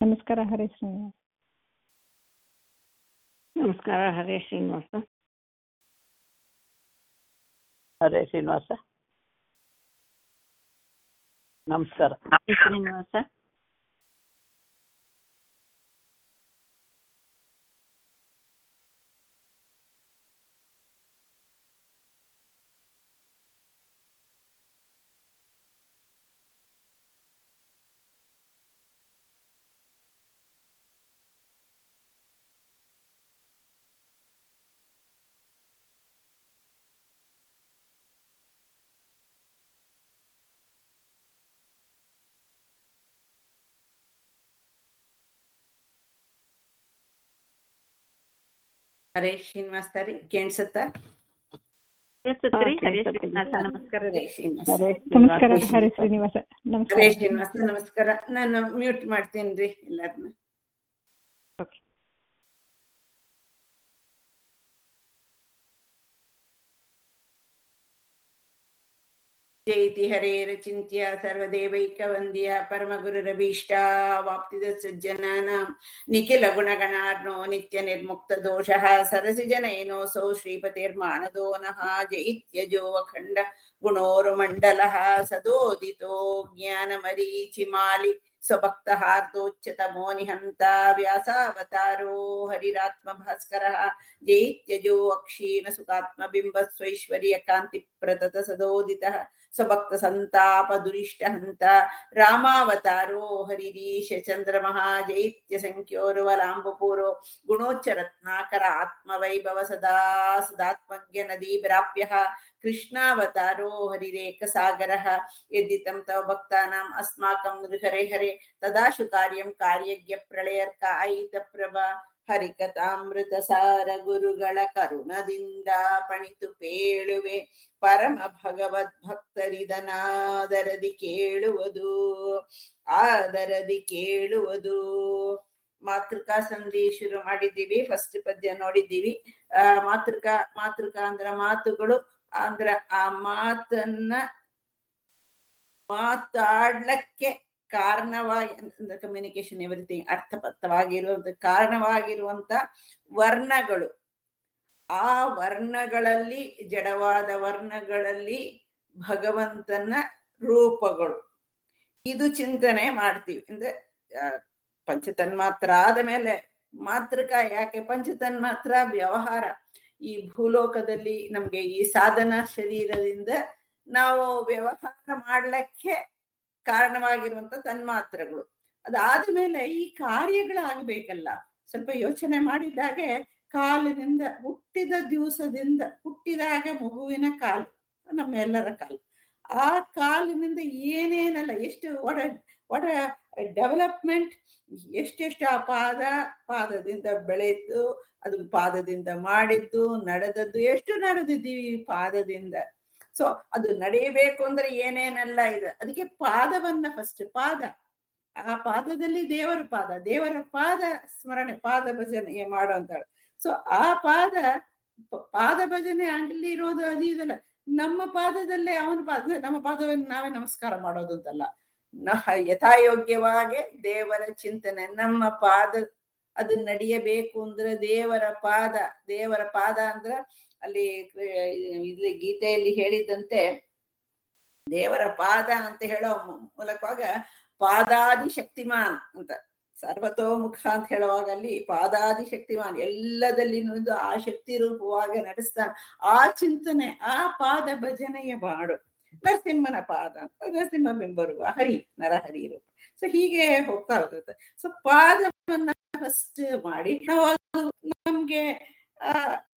ನಮಸ್ಕಾರ ಹರೇ ಶ್ರೀನಿವಾಸ್ ನಮಸ್ಕಾರ ಹರೇ ಶ್ರೀನಿವಾಸ ಹರೇ ಶ್ರೀನಿವಾಸ ನಮಸ್ಕಾರ ಹರೇ ಶ್ರೀನಿವಾಸ ಹರೇ ಶ್ರೀನಿವಾಸ ರೀ ಕೇಳಿಸುತ್ತ ಕೇಳ್ಸುತ್ತ್ರಿ? ಹಾ, ಹರೇ ಕೇಳ್ಸುತ್ತೆ. ಶ್ರೀನಿವಾಸ ನಮಸ್ಕಾರ ರೀ ಹರೇ ಶ್ರೀನಿವಾಸ ಹರೇ ನಮಸ್ಕಾರ ಶ್ರೀನಿವಾಸ. ಹರೇ ಶ್ರೀನಿವಾಸ ನಮಸ್ಕಾರ ಹರೇ ಶ್ರೀನಿವಾಸ ನಮಸ್ಕಾರ ನಾನು ಮ್ಯೂಟ್ ಮಾಡ್ತೀನಿ ರೀ ಎಲ್ಲಾರನ್ನ Okay. ಜೈತಿ ಹರೇರಚಿಂತ್ಯ ಸರ್ವದೇವೈಕವಂದ್ಯ ಪರಮಗುರುರಭೀಷ್ಟ ವಾಪ್ತಿದ ಸಜ್ಜನಾನಾಂ ನಿಖಿಲ ಗುಣಗಣಾರ್ನೋ ನಿತ್ಯ ನಿರ್ಮುಕ್ತ ದೋಷಃ ಸರಸಿಜನಯನೋऽಸೌ ಶ್ರೀಪತಿರ್ಮಾನದೋ ನಃ ಜೈತ್ಯಜೋ ಅಖಂಡ ಗುಣೋರುಮಂಡಲಃ ಸದೋದಿತೋ ಜ್ಞಾನಮರೀಚಿಮಾಲಿ ಸ್ವಭಕ್ತಹಾರ್ದೋಚ್ಯತಮೋ ನಿಹಂತ ವ್ಯಾಸಾವತಾರೋ ಹರಿರಾತ್ಮ ಭಾಸ್ಕರಃ ಜೈತ್ಯಜೋ ಅಕ್ಷೀಣ ಸುಖಾತ್ಮ ಬಿಂಬ ಸ್ವೈಶ್ವರ್ಯ ಕಾಂತಿ ಪ್ರತತ ಸದೋದಿತಃ ಸ್ವಭಕ್ತ ಸಂತಾಪ ದುರಿಷ್ಟ ಹಂತ ರಾಮಾವತಾರೋ ಹರಿರೀಶ ಚಂದ್ರಮಃ ಜೈತ್ಯ ಸಂಖ್ಯೋರ್ವಲಾಂಬಪೂರೋ ಗುಣೋಚ್ಚರತ್ನಾಕರ ಆತ್ಮವೈಭವ ಸದಾ ಸದಾತ್ಮಜ್ಞ ನದೀ ಪ್ರಾಪ್ಯ ಕೃಷ್ಣಾವತಾರೋ ಹರಿರೇಕ ಸಾಗರಃ ಯದ್ದಿತಂ ತವ ಭಕ್ತಾನಾಂ ಅಸ್ಮಾಕಂ ಹರೆ ಹರೆ ತದಾಶು ಕಾರ್ಯಂ ಕಾರ್ಯಜ್ಞ ಪ್ರಳಯರ್ಕಾಯಿತ ಪ್ರಭಾ ಹರಿಕಥಾಮೃತ ಸಾರ ಗುರುಗಳ ಕರುಣದಿಂದ ಪಣಿತು ಪೇಳುವೆ ಪರಮ ಭಗವದ್ ಭಕ್ತರಿದನಾದರದಿ ಕೇಳುವುದು ಆದರದಿ ಕೇಳುವುದು ಮಾತೃಕಾ ಸಂಧಿ ಶುರು ಮಾಡಿದ್ದೀವಿ ಫಸ್ಟ್ ಪದ್ಯ ನೋಡಿದ್ದೀವಿ ಆ ಮಾತೃಕಾ ಮಾತೃಕಾ ಅಂದ್ರ ಮಾತುಗಳು ಅಂದ್ರ ಆ ಮಾತನ್ನ ಮಾತಾಡ್ಲಕ್ಕೆ ಕಾರಣವಾಗಿ ಕಮ್ಯುನಿಕೇಶನ್ ಎವ್ರಿಥಿಂಗ್ ಅರ್ಥಬದ್ಧವಾಗಿರುವಂತ ಕಾರಣವಾಗಿರುವಂತ ವರ್ಣಗಳು ಆ ವರ್ಣಗಳಲ್ಲಿ ಜಡವಾದ ವರ್ಣಗಳಲ್ಲಿ ಭಗವಂತನ ರೂಪಗಳು ಇದು ಚಿಂತನೆ ಮಾಡ್ತೀವಿ ಅಂದ್ರೆ ಆ, ಪಂಚತನ್ಮಾತ್ರ ಆದ ಮೇಲೆ ಮಾತೃಕ ಯಾಕೆ ಪಂಚತನ್ಮಾತ್ರ ವ್ಯವಹಾರ ಈ ಭೂಲೋಕದಲ್ಲಿ ನಮ್ಗೆ ಈ ಸಾಧನ ಶರೀರದಿಂದ ನಾವು ವ್ಯವಹಾರ ಮಾಡ್ಲಿಕ್ಕೆ ಕಾರಣವಾಗಿರುವಂತ ತನ್ಮಾತ್ರಗಳು ಅದಾದ ಮೇಲೆ ಈ ಕಾರ್ಯಗಳಾಗ್ಬೇಕಲ್ಲ ಸ್ವಲ್ಪ ಯೋಚನೆ ಮಾಡಿದಾಗೆ ಕಾಲಿನಿಂದ ಹುಟ್ಟಿದ ದಿವಸದಿಂದ ಹುಟ್ಟಿದಾಗ ಮಗುವಿನ ಕಾಲು ನಮ್ಮೆಲ್ಲರ ಕಾಲು ಆ ಕಾಲಿನಿಂದ ಏನೇನಲ್ಲ ಎಷ್ಟು ಒಡ ಒಡ ಡೆವಲಪ್ಮೆಂಟ್ ಎಷ್ಟೆಷ್ಟು ಆ ಪಾದ ಪಾದದಿಂದ ಬೆಳೆಯಿತು ಅದು ಪಾದದಿಂದ ಮಾಡಿದ್ದು ನಡೆದದ್ದು ಎಷ್ಟು ನಡೆದಿದ್ದೀವಿ ಈ ಪಾದದಿಂದ ಸೊ ಅದು ನಡೆಯಬೇಕು ಅಂದ್ರೆ ಏನೇನೆಲ್ಲ ಇದೆ ಅದಕ್ಕೆ ಪಾದವನ್ನ ಫಸ್ಟ್ ಪಾದ ಆ ಪಾದದಲ್ಲಿ ದೇವರ ಪಾದ ದೇವರ ಪಾದ ಸ್ಮರಣೆ ಪಾದ ಭಜನೆ ಮಾಡುವಂತ ಸೊ ಆ ಪಾದ ಪ- ಪಾದ ಭಜನೆ ಅಲ್ಲಿ ಇರೋದು ಅದು ಇದಲ್ಲ ನಮ್ಮ ಪಾದದಲ್ಲೇ ಅವನ ಪಾದ ನಮ್ಮ ಪಾದವನ್ನು ನಾವೇ ನಮಸ್ಕಾರ ಮಾಡೋದು ಅಂತಲ್ಲ ನ- ಯಥಾಯೋಗ್ಯವಾಗಿ ದೇವರ ಚಿಂತನೆ ನಮ್ಮ ಪಾದ ಅದು ನಡೆಯಬೇಕು ಅಂದ್ರೆ ದೇವರ ಪಾದ ದೇವರ ಪಾದ ಅಂದ್ರ ಅಲ್ಲಿ ಆ, ಇಲ್ಲಿ ಗೀತೆಯಲ್ಲಿ ಹೇಳಿದಂತೆ ದೇವರ ಪಾದ ಅಂತ ಹೇಳೋ ಮು- ಮೂಲಕವಾಗ ಪಾದಾದಿ ಶಕ್ತಿಮಾನ್ ಅಂತ ಸರ್ವತೋಮುಖ ಅಂತ ಹೇಳುವಾಗ ಅಲ್ಲಿ ಪಾದಾದಿ ಶಕ್ತಿಮಾನ್ ಎಲ್ಲದಲ್ಲಿ ನುಡಿದು ಆ ಶಕ್ತಿ ರೂಪವಾಗಿ ನಡೆಸ್ತಾನೆ ಆ ಚಿಂತನೆ ಆ ಪಾದ ಭಜನೆಯ ಮಾಡು ನರಸಿಂಹನ ಪಾದ ಅಂತ ನರಸಿಂಹ ಬಿಂಬರುವ ಹರಿ ನರಹರಿ ರೂಪ ಸೊ ಹೀಗೆ ಹೋಗ್ತಾ ಹೋಗುತ್ತೆ ಸೊ ಪಾದವನ್ನ ಫಸ್ಟ್ ಮಾಡಿ ನಾವು ಅದು ನಮ್ಗೆ ಆ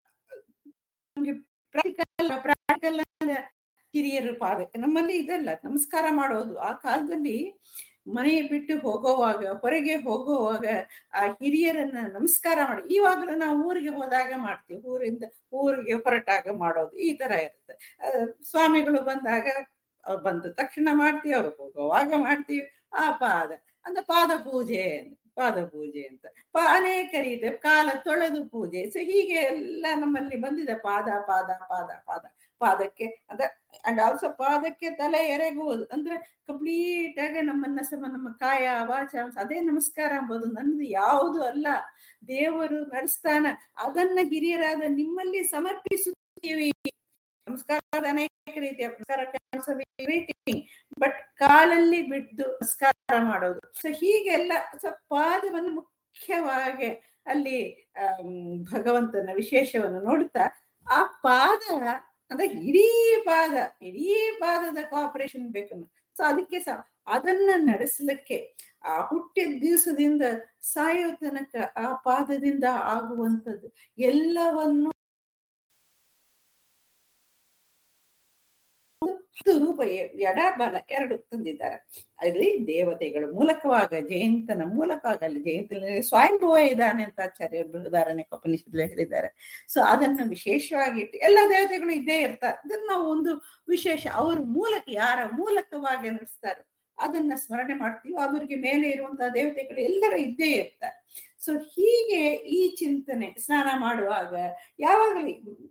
ನಮ್ಗೆ ಪ್ರಾಕ್ಟಿಕಲ್ ಪ್ರಾಕ್ಟಿಕಲ್ ಹಿರಿಯರ ಪಾದ ನಮ್ಮಲ್ಲಿ ಇದಲ್ಲ ನಮಸ್ಕಾರ ಮಾಡೋದು ಆ ಕಾಲದಲ್ಲಿ ಮನೆ ಬಿಟ್ಟು ಹೋಗೋವಾಗ ಹೊರಗೆ ಹೋಗುವಾಗ ಆ ಹಿರಿಯರನ್ನ ನಮಸ್ಕಾರ ಮಾಡಿ ಇವಾಗಲೂ ನಾವು ಊರಿಗೆ ಹೋದಾಗ ಮಾಡ್ತೀವಿ ಊರಿಂದ ಊರಿಗೆ ಹೊರಟಾಗ ಮಾಡೋದು ಈ ತರ ಇರುತ್ತೆ ಆ, ಸ್ವಾಮಿಗಳು ಬಂದಾಗ ಅವ್ರು ಬಂದ ತಕ್ಷಣ ಮಾಡ್ತೀವಿ ಅವ್ರು ಹೋಗುವಾಗ ಮಾಡ್ತೀವಿ ಆ ಪಾದ ಅಂದ್ರೆ ಪಾದ ಪೂಜೆ ಪಾದ ಪೂಜೆ ಅಂತ ಪ- ಅನೇಕ ರೀತಿಯ ಕಾಲ ತೊಳೆದು ಪೂಜೆ ಸೊ ಹೀಗೆ ಎಲ್ಲ ನಮ್ಮಲ್ಲಿ ಬಂದಿದೆ ಪಾದ ಪಾದ ಪಾದ ಪಾದ ಪಾದಕ್ಕೆ ಅದ ಅಂಡ್ ಆಲ್ಸೋ ಪಾದಕ್ಕೆ ತಲೆ ಎರೆಗುವುದು ಅಂದ್ರೆ ಕಂಪ್ಲೀಟ್ ಆಗಿ ನಮ್ಮನ್ನ ಸಮ ನಮ್ಮ ಕಾಯ ವಾಚ ಅದೇ ನಮಸ್ಕಾರ ಎಂಬುದು ನನ್ನದು ಯಾವುದು ಅಲ್ಲ ದೇವರು ನಡೆಸ್ತಾನ ಅದನ್ನ ಹಿರಿಯರಾದ ನಿಮ್ಮಲ್ಲಿ ಸಮರ್ಪಿಸುತ್ತೀವಿ ನಮಸ್ಕಾರದ ಅನೇಕ ರೀತಿಯ ನಮಸ್ಕಾರ ಬಟ್ ಕಾಲಲ್ಲಿ ಬಿದ್ದು ನಮಸ್ಕಾರ ಮಾಡೋದು ಸೊ ಹೀಗೆಲ್ಲ ಸೊ ಪಾದವನ್ನು ಮುಖ್ಯವಾಗಿ ಅಲ್ಲಿ ಆಮ್, ಭಗವಂತನ ವಿಶೇಷವನ್ನು ನೋಡುತ್ತಾ ಆ ಪಾದ ಅಂದ್ರೆ ಇಡೀ ಪಾದ ಇಡೀ ಪಾದದ ಕೋಆಪರೇಷನ್ ಬೇಕು ಸೊ ಅದಕ್ಕೆ ಸಹ ಅದನ್ನ ನಡೆಸಲಿಕ್ಕೆ ಆ ಹುಟ್ಟಿದ ದಿವಸದಿಂದ ಸಾಯೋ ತನಕ ಆ ಪಾದದಿಂದ ಆಗುವಂಥದ್ದು ಎಲ್ಲವನ್ನು ಹತ್ತು ರೂಪ ಎ- ಎಡ ಬಲ ಎರಡು ತಂದಿದ್ದಾರೆ ಅಲ್ಲಿ ದೇವತೆಗಳ ಮೂಲಕವಾಗ ಜಯಂತನ ಮೂಲಕವಾಗ ಅಲ್ಲಿ ಜಯಂತನಲ್ಲಿ ಸ್ವಯಂಭುವ ಇದ್ದಾನೆ ಅಂತ ಆಚಾರ್ಯ ಬೃಹದಾರಣ್ಯ ಉಪನಿಷತ್ಲೆ ಹೇಳಿದ್ದಾರೆ ಸೊ ಅದನ್ನ ವಿಶೇಷವಾಗಿ ಇಟ್ಟು ಎಲ್ಲ ದೇವತೆಗಳು ಇದ್ದೇ ಇರ್ತಾರೆ ಅದನ್ನ ನಾವು ಒಂದು ವಿಶೇಷ ಅವ್ರ ಮೂಲಕ ಯಾರ ಮೂಲಕವಾಗಿ ನಡೆಸ್ತಾರೆ ಅದನ್ನ ಸ್ಮರಣೆ ಮಾಡ್ತೀವಿ ಅವರಿಗೆ ಮೇಲೆ ಇರುವಂತಹ ದೇವತೆಗಳು ಎಲ್ಲರೂ ಇದ್ದೇ ಇರ್ತಾರೆ ಸೊ ಹೀಗೆ ಈ ಚಿಂತನೆ ಸ್ನಾನ ಮಾಡುವಾಗ ಯಾವಾಗಲೂ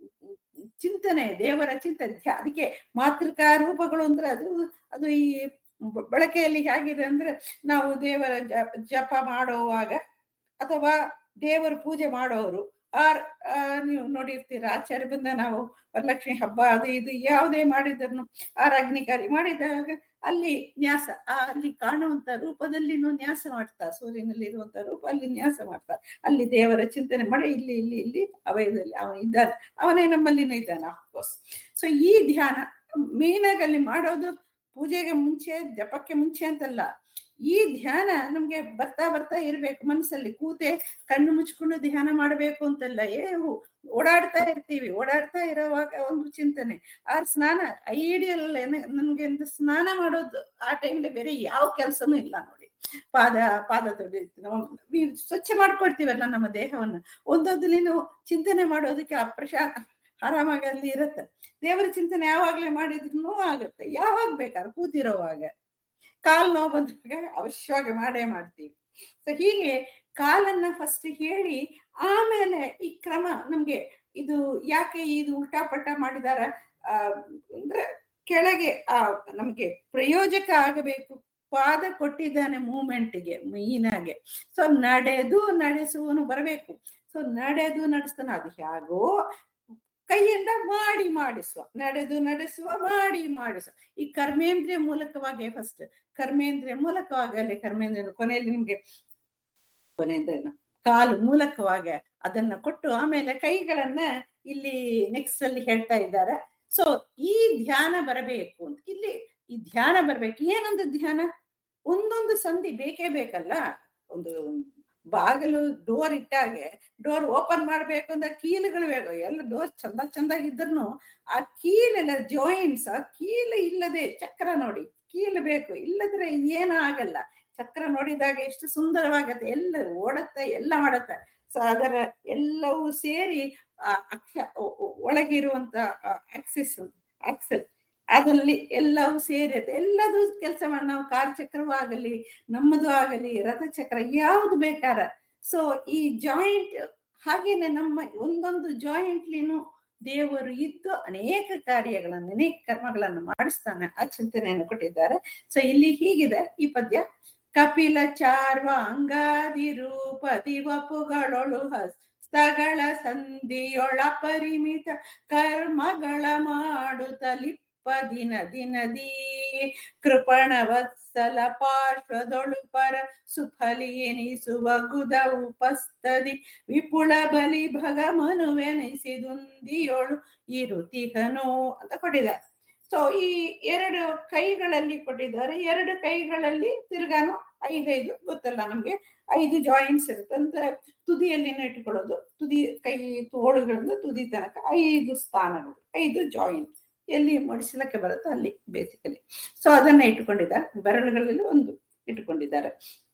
ಚಿಂತನೆ ದೇವರ ಚಿಂತನೆ ಧ್ಯ- ಅದಕ್ಕೆ ಮಾತೃಕಾ ರೂಪಗಳು ಅಂದ್ರೆ ಅದು ಅದು ಈ ಬ- ಬಳಕೆಯಲ್ಲಿ ಹೇಗಿದೆ ಅಂದ್ರೆ ನಾವು ದೇವರ ಜ- ಜಪ ಮಾಡುವಾಗ ಅಥವಾ ದೇವರ ಪೂಜೆ ಮಾಡೋರು ಆರ್ ಆ, ನೀವು ನೋಡಿರ್ತೀರ ಆಚಾರ್ಯ ಬಂದ ನಾವು ವರಲಕ್ಷ್ಮಿ ಹಬ್ಬ ಅದು ಇದು ಯಾವುದೇ ಮಾಡಿದ್ರು ಆರ್ ಅಗ್ನಿಕಾರಿ ಮಾಡಿದಾಗ ಅಲ್ಲಿ ನ್ಯಾಸ ಆ ಅಲ್ಲಿ ಕಾಣುವಂತ ರೂಪದಲ್ಲಿನೂ ನ್ಯಾಸ ಮಾಡ್ತಾರೆ ಸೂರ್ಯನಲ್ಲಿ ಇರುವಂತ ರೂಪ ಅಲ್ಲಿ ನ್ಯಾಸ ಮಾಡ್ತಾರೆ ಅಲ್ಲಿ ದೇವರ ಚಿಂತನೆ ಮಾಡಿ ಇಲ್ಲಿ ಇಲ್ಲಿ ಇಲ್ಲಿ ಅವಯದಲ್ಲಿ ಅವನು ಇದ್ದಾನೆ ಅವನೇ ನಮ್ಮಲ್ಲಿನೂ ಇದ್ದಾನೆ ಅಫ್ಕೋರ್ಸ್ ಸೊ ಈ ಧ್ಯಾನ ಮೇನ್ ಆಗಿ ಅಲ್ಲಿ ಮಾಡೋದು ಪೂಜೆಗೆ ಮುಂಚೆ ಜಪಕ್ಕೆ ಮುಂಚೆ ಅಂತಲ್ಲ ಈ ಧ್ಯಾನ ನಮ್ಗೆ ಬರ್ತಾ ಬರ್ತಾ ಇರ್ಬೇಕು ಮನಸ್ಸಲ್ಲಿ ಕೂತೆ ಕಣ್ಣು ಮುಚ್ಕೊಂಡು ಧ್ಯಾನ ಮಾಡ್ಬೇಕು ಅಂತಲ್ಲ ಏ ಹು- ಓಡಾಡ್ತಾ ಇರ್ತೀವಿ ಓಡಾಡ್ತಾ ಇರೋವಾಗ ಒಂದು ಚಿಂತನೆ ಆ ಸ್ನಾನ ಐಡಿಯಲ್ ನನ್ಗೆ ಒಂದು ಸ್ನಾನ ಮಾಡೋದು ಆ ಟೈಮ್ಲಿ ಬೇರೆ ಯಾವ ಕೆಲಸನೂ ಇಲ್ಲ ನೋಡಿ ಪಾದ ಪಾದ ತೊಳಿ ನಾವು we ಸ್ವಚ್ಛ ಮಾಡ್ಕೊಳ್ತೀವಲ್ಲ ನಮ್ಮ ದೇಹವನ್ನ ಒಂದೊಂದು ನೀನು ಚಿಂತನೆ ಮಾಡೋದಕ್ಕೆ ಆ ಪ್ರಶಾ ಆರಾಮಾಗಿ ಅಲ್ಲಿ ಇರುತ್ತೆ ದೇವರ ಚಿಂತನೆ ಯಾವಾಗ್ಲೇ ಮಾಡಿದ್ರು ಆಗುತ್ತೆ ಯಾವಾಗ ಬೇಕಾದ್ರೆ ಕೂತಿರೋವಾಗ ಕಾಲ್ ನೋವು ಬಂದಾಗ ಅವಶ್ಯವಾಗಿ ಮಾಡೇ ಮಾಡ್ತೀವಿ ಸೊ ಹೀಗೆ ಕಾಲನ್ನ ಫಸ್ಟ್ ಹೇಳಿ ಆಮೇಲೆ ಈ ಕ್ರಮ ನಮ್ಗೆ ಇದು ಯಾಕೆ ಇದು ಉಲ್ಟಾ ಪಟ್ಟ ಮಾಡಿದಾರ ಆ ಅಂದ್ರೆ ಕೆಳಗೆ ಆ ನಮ್ಗೆ ಪ್ರಯೋಜಕ ಆಗಬೇಕು ಪಾದ ಕೊಟ್ಟಿದ್ದಾನೆ ಮೂಮೆಂಟ್ಗೆ ಮೀನಾಗೆ ಸೊ ನಡೆದು ನಡೆಸುವನು ಬರಬೇಕು ಸೊ ನಡೆದು ನಡೆಸ್ತಾನೆ ಅದು ಹೇಗೋ ಕೈಯಿಂದ ಮಾಡಿ ಮಾಡಿಸುವ ನಡೆದು ನಡೆಸುವ ಮಾಡಿ ಮಾಡಿಸುವ ಈ ಕರ್ಮೇಂದ್ರಿಯ ಮೂಲಕವಾಗಿ ಫಸ್ಟ್ ಕರ್ಮೇಂದ್ರಿಯ ಮೂಲಕವಾಗಿ ಅಲ್ಲಿ ಕರ್ಮೇಂದ್ರಿಯ ಕೊನೆಯಲ್ಲಿ ನಿಮ್ಗೆ ಕೊನೆಯಿಂದ ಕಾಲು ಮೂಲಕವಾಗಿ ಅದನ್ನ ಕೊಟ್ಟು ಆಮೇಲೆ ಕೈಗಳನ್ನ ಇಲ್ಲಿ ನೆಕ್ಸ್ಟ್ ಅಲ್ಲಿ ಹೇಳ್ತಾ ಇದ್ದಾರೆ ಸೊ ಈ ಧ್ಯಾನ ಬರಬೇಕು ಅಂತ ಇಲ್ಲಿ ಈ ಧ್ಯಾನ ಬರ್ಬೇಕು ಏನೊಂದು ಧ್ಯಾನ ಒಂದೊಂದು ಸಂಧಿ ಬೇಕೇ ಬೇಕಲ್ಲ ಒಂದು ಬಾಗಿಲು ಡೋರ್ ಇಟ್ಟಾಗೆ ಡೋರ್ ಓಪನ್ ಮಾಡ್ಬೇಕು ಅಂದ್ರೆ ಕೀಲುಗಳು ಬೇಕು ಎಲ್ಲ ಡೋರ್ ಚಂದ ಚಂದಾಗಿ ಇದ್ರು ಆ ಕೀಲೆಲ್ಲ ಜಾಯಿಂಟ್ಸ್ ಆ ಕೀಲು ಇಲ್ಲದೆ ಚಕ್ರ ನೋಡಿ ಕೀಲು ಬೇಕು ಇಲ್ಲದ್ರೆ ಏನೂ ಆಗಲ್ಲ ಚಕ್ರ ನೋಡಿದಾಗ ಎಷ್ಟು ಸುಂದರವಾಗತ್ತೆ ಎಲ್ಲ ಓಡತ್ತೆ ಎಲ್ಲ ಮಾಡತ್ತೆ ಸೊ ಅದರ ಎಲ್ಲವೂ ಸೇರಿ ಆ ಅಕ್ಷ ಒ- ಒ- ಒಳಗಿರುವಂತ ಆಕ್ಸಿಸ್ ಆಕ್ಸಲ್ ಅದಲ್ಲಿ ಎಲ್ಲವೂ ಸೇರಿದೆ ಎಲ್ಲದೂ ಕೆಲಸ ಮಾಡಿ ನಾವು ಕಾರ್ ಚಕ್ರವೂ ಆಗಲಿ ನಮ್ಮದು ಆಗಲಿ ರಥಚಕ್ರ ಯಾವ್ದು ಬೇಕಾರ ಸೊ ಈ ಜಾಯಿಂಟ್ ಹಾಗೇನೆ ನಮ್ಮ ಒಂದೊಂದು ಜಾಯಿಂಟ್ಲಿನೂ ದೇವರು ಇದ್ದು ಅನೇಕ ಕಾರ್ಯಗಳನ್ನು ಅನೇಕ ಕರ್ಮಗಳನ್ನು ಮಾಡಿಸ್ತಾನೆ ಆ ಚಿಂತನೆಯನ್ನು ಕೊಟ್ಟಿದ್ದಾರೆ ಸೊ ಇಲ್ಲಿ ಹೀಗಿದೆ ಈ ಪದ್ಯ ಕಪಿಲ ಚಾರ್ವ ಅಂಗಾದಿ ರೂಪ ದಿವಪುಗಳೊಳು ಹಸ್ತಗಳ ಸಂಧಿಯೊಳ ಪರಿಮಿತ ಕರ್ಮಗಳ ಮಾಡುತ್ತಲಿಪ್ಪ ದಿನ ದಿನದಿ ಕೃಪಣ ವತ್ಸಲ ಪಾರ್ಶ್ವದೊಳು ಪರ ಸುಫಲಿ ಎನಿಸುವ ಗುದ ಉಪಸ್ತದಿ ವಿಪುಳ ಬಲಿ ಭಗ ಮನುವೆನಿಸಿದುಂದಿಯೊಳು ಇರುತಿಹನು ಅಂತ ಕೊಟ್ಟಿದ್ದಾರೆ ಸೊ ಈ ಎರಡು ಕೈಗಳಲ್ಲಿ ಕೊಟ್ಟಿದ್ದಾರೆ ಎರಡು ಕೈಗಳಲ್ಲಿ ತಿರ್ಗಾನು ಐದೈದು ಗೊತ್ತಲ್ಲ ನಮ್ಗೆ ಐದು ಜಾಯಿಂಟ್ಸ್ ಇರುತ್ತೆ ಅಂದ್ರೆ ತುದಿಯಲ್ಲಿನ ಇಟ್ಕೊಳ್ಳೋದು ತುದಿ ಕೈ ತೋಳುಗಳಿಂದ ತುದಿ ತನಕ ಐದು ಸ್ಥಾನಗಳು ಐದು ಜಾಯಿಂಟ್ ಎಲ್ಲಿ ಮಡಿಸಲಕ್ಕೆ ಬರುತ್ತೋ ಅಲ್ಲಿ ಬೇಸಿಕಲಿ ಸೊ ಅದನ್ನ ಇಟ್ಟುಕೊಂಡಿದ್ದಾರೆ ಬೆರಳುಗಳಲ್ಲಿ ಒಂದು ಇಟ್ಟುಕೊಂಡಿದ್ದಾರೆ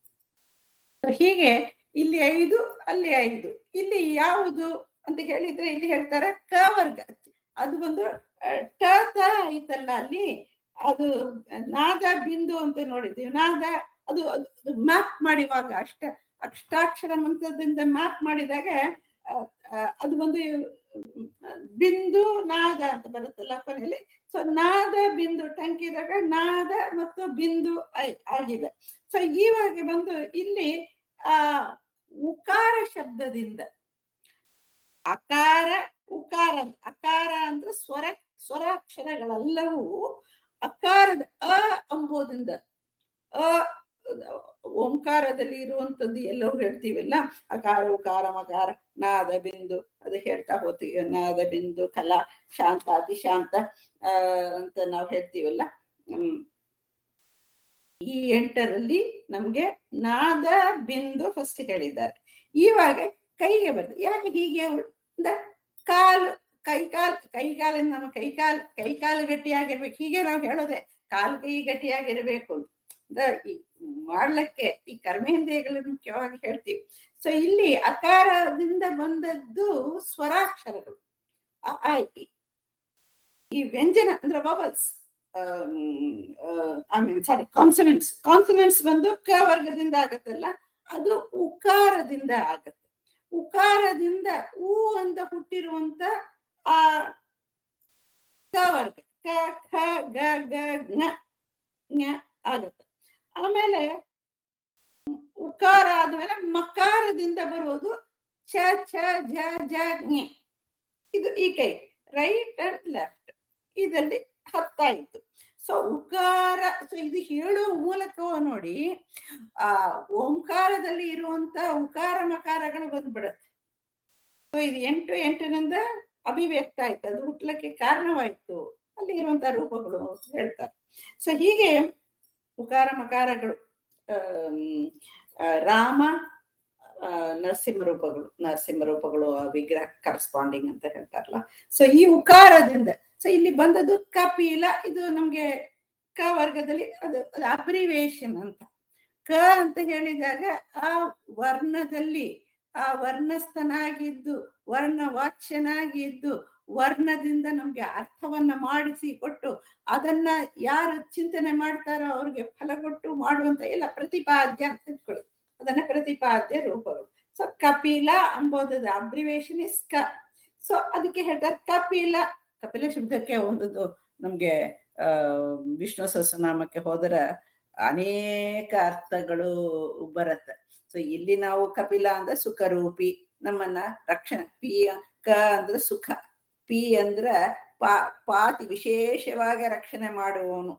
So ಹೀಗೆ ಇಲ್ಲಿ ಐದು ಅಲ್ಲಿ ಐದು ಇಲ್ಲಿ ಯಾವುದು ಅಂತ ಹೇಳಿದ್ರೆ ಇಲ್ಲಿ ಹೇಳ್ತಾರೆ ಕ ವರ್ಗ ಅದು ಒಂದು ಆ, ಟ ತ ಐತಲ್ಲ ಅಲ್ಲಿ ಅದು ನಾದ ಬಿಂದು ಅಂತ ನೋಡಿದ್ವಿ ನಾದ ಅದು ಮ್ಯಾಪ್ ಮಾಡಿವಾಗ ಅಷ್ಟ ಅಷ್ಟಾಕ್ಷರ ಮಂತ್ರದಿಂದ ಮ್ಯಾಪ್ ಮಾಡಿದಾಗ ಆ, ಆ, ಅದು ಒಂದು ಬಿಂದು ನಾದ ಅಂತ ಬರುತ್ತಲ್ಲ ಕೊನೆಯಲ್ಲಿ ಸೊ ನಾದ ಬಿಂದು ಟಂಕಿದಾಗ ನಾದ ಮತ್ತು ಬಿಂದು ಆಯ್- ಆಗಿದೆ ಸೊ ಇವಾಗ ಬಂದು ಇಲ್ಲಿ ಆ ಉಕಾರ ಶಬ್ದದಿಂದ ಅಕಾರ ಉಕಾರ ಅಕಾರ ಅಂದ್ರೆ ಸ್ವರ ಸ್ವರಾಕ್ಷರಗಳೆಲ್ಲವೂ ಅಕಾರದ ಅ ಎಂಬುದರಿಂದ ಅ ಓಂಕಾರದಲ್ಲಿ ಇರುವಂತದ್ದು ಎಲ್ಲವೂ ಹೇಳ್ತೀವಲ್ಲ ಅಕಾರ ಉಕಾರ ಮಕಾರ ನಾದ ಬಿಂದು ಅದು ಹೇಳ್ತಾ ಹೋಗ್ತೀವಿ ನಾದ ಬಿಂದು ಕಲಾ ಶಾಂತ ಅತಿ ಶಾಂತ ಆ ಅಂತ ನಾವು ಹೇಳ್ತೀವಲ್ಲ ಹ್ಮ್ ಈ ಎಂಟರಲ್ಲಿ ನಮ್ಗೆ ನಾದ ಬಿಂದು ಫಸ್ಟ್ ಹೇಳಿದ್ದಾರೆ ಇವಾಗ ಕೈಗೆ ಬರ್ತದೆ ಯಾಕೆ ಹೀಗೆ ಅಂದ್ರೆ ಕಾಲು ಕೈ ಕಾಲ್ ಕೈ ಕಾಲಿನ ನಮ್ಮ ಕೈ ಕಾಲ್ ಕೈ ಕಾಲು ಗಟ್ಟಿಯಾಗಿರ್ಬೇಕು ಹೀಗೆ ನಾವು ಹೇಳೋದೆ ಕಾಲು ಕೈ ಗಟ್ಟಿಯಾಗಿರ್ಬೇಕು ಅಂತ ಅಂದ್ರೆ ಈ ಮಾಡ್ಲಿಕ್ಕೆ ಈ ಕರ್ಮೇಂದ್ರಿಯಗಳು ಮುಖ್ಯವಾಗಿ ಹೇಳ್ತೀವಿ ಸೊ ಇಲ್ಲಿ ಅಕಾರದಿಂದ ಬಂದದ್ದು ಸ್ವರಾಕ್ಷರಗಳು ಅ, ಆ, ಇ. ಈ ವ್ಯಂಜನ ಅಂದ್ರೆ vowels I mean sorry consonants consonants ಬಂದು ಕ ವರ್ಗದಿಂದ ಆಗತ್ತಲ್ಲ ಅದು ಉಕಾರದಿಂದ ಆಗತ್ತೆ ಉಕಾರದಿಂದ ಊ ಅಂತ ಹುಟ್ಟಿರುವಂತ ಆ ಕ ವರ್ಗ ಕ ಖ ಗ ಗ ಜ್ಞ ಜ್ಞ ಆಗತ್ತೆ ಆಮೇಲೆ ಉಕಾರ ಆದ್ಮೇಲೆ ಮಕಾರದಿಂದ ಬರೋದು ಛ ಛ ಜ ಜ ಜ್ಞೆ ಇದು ಈ ಕೈ ರೈಟ್ ಅಂಡ್ ಲೆಫ್ಟ್ ಇದರಲ್ಲಿ ಹತ್ತಾಯಿತು ಸೊ ಉಕಾರ ಸೊ ಇದು ಹೇಳುವ ಮೂಲಕ ನೋಡಿ ಆ ಓಂಕಾರದಲ್ಲಿ ಇರುವಂತ ಉಕಾರ ಮಕಾರಗಳು ಬಂದ್ಬಿಡತ್ತೆ ಸೊ ಇದು ಎಂಟು ಎಂಟರಿಂದ ಅಭಿವ್ಯಕ್ತ ಆಯ್ತು ಅದು ಹುಟ್ಲಕ್ಕೆ ಕಾರಣವಾಯ್ತು ಅಲ್ಲಿ ಇರುವಂತ ರೂಪಗಳು ಹೇಳ್ತಾರೆ ಸೊ ಹೀಗೆ ಉಕಾರ ಮಕಾರಗಳು ಆಮ್, ಆ, ರಾಮ ಆ, ನರಸಿಂಹ ರೂಪಗಳು ನರಸಿಂಹ ರೂಪಗಳು ಆ ವಿಗ್ರಹ ಕರೆಸ್ಪಾಂಡಿಂಗ್ ಅಂತ ಹೇಳ್ತಾರಲ್ಲ ಸೊ ಈ ಉಕಾರದಿಂದ ಸೊ ಇಲ್ಲಿ ಬಂದದ್ದು ಕಪಿಲ ಇದು ನಮ್ಗೆ ಕ ವರ್ಗದಲ್ಲಿ ಅದು ಅದು ಅಬ್ರಿವೇಶನ್ ಅಂತ ಕ ಅಂತ ಹೇಳಿದಾಗ ಆ ವರ್ಣದಲ್ಲಿ ಆ ವರ್ಣಸ್ಥನಾಗಿದ್ದು ವರ್ಣವಾಚ್ಯನಾಗಿದ್ದು ವರ್ಣದಿಂದ ನಮ್ಗೆ ಅರ್ಥವನ್ನ ಮಾಡಿಸಿ ಕೊಟ್ಟು ಅದನ್ನ ಯಾರು ಚಿಂತನೆ ಮಾಡ್ತಾರೋ ಅವ್ರಿಗೆ ಫಲ ಕೊಟ್ಟು ಮಾಡುವಂತ ಎಲ್ಲ ಪ್ರತಿಪಾದ್ಯ ಅಂತ ಇಟ್ಕೊಳ್ಳಿ ಅದನ್ನ ಪ್ರತಿಪಾದ್ಯ ರೂಪಗಳು ಸೊ ಕಪಿಲ ಅಂಬೋದದ ಅಬ್ರಿವೇಶನ್ ಇಸ್ ಕ ಸೊ ಅದಕ್ಕೆ ಹೇಳ್ತಾರೆ ಕಪಿಲ ಕಪಿಲ ಶಬ್ದಕ್ಕೆ ಒಂದು ನಮ್ಗೆ ಆ ವಿಷ್ಣು ಸಹಸ್ರನಾಮಕ್ಕೆ ಹೋದರೆ ಅನೇಕ ಅರ್ಥಗಳು ಬರುತ್ತೆ ಸೊ ಇಲ್ಲಿ ನಾವು ಕಪಿಲ ಅಂದ್ರೆ ಸುಖರೂಪಿ ನಮ್ಮನ್ನ ರಕ್ಷಣೆ ಪಿ ಕ ಅಂದ್ರೆ ಸುಖ ಪಿ ಅಂದ್ರ ಪಾ ಪಾತಿ ವಿಶೇಷವಾಗಿ ರಕ್ಷಣೆ ಮಾಡುವವನು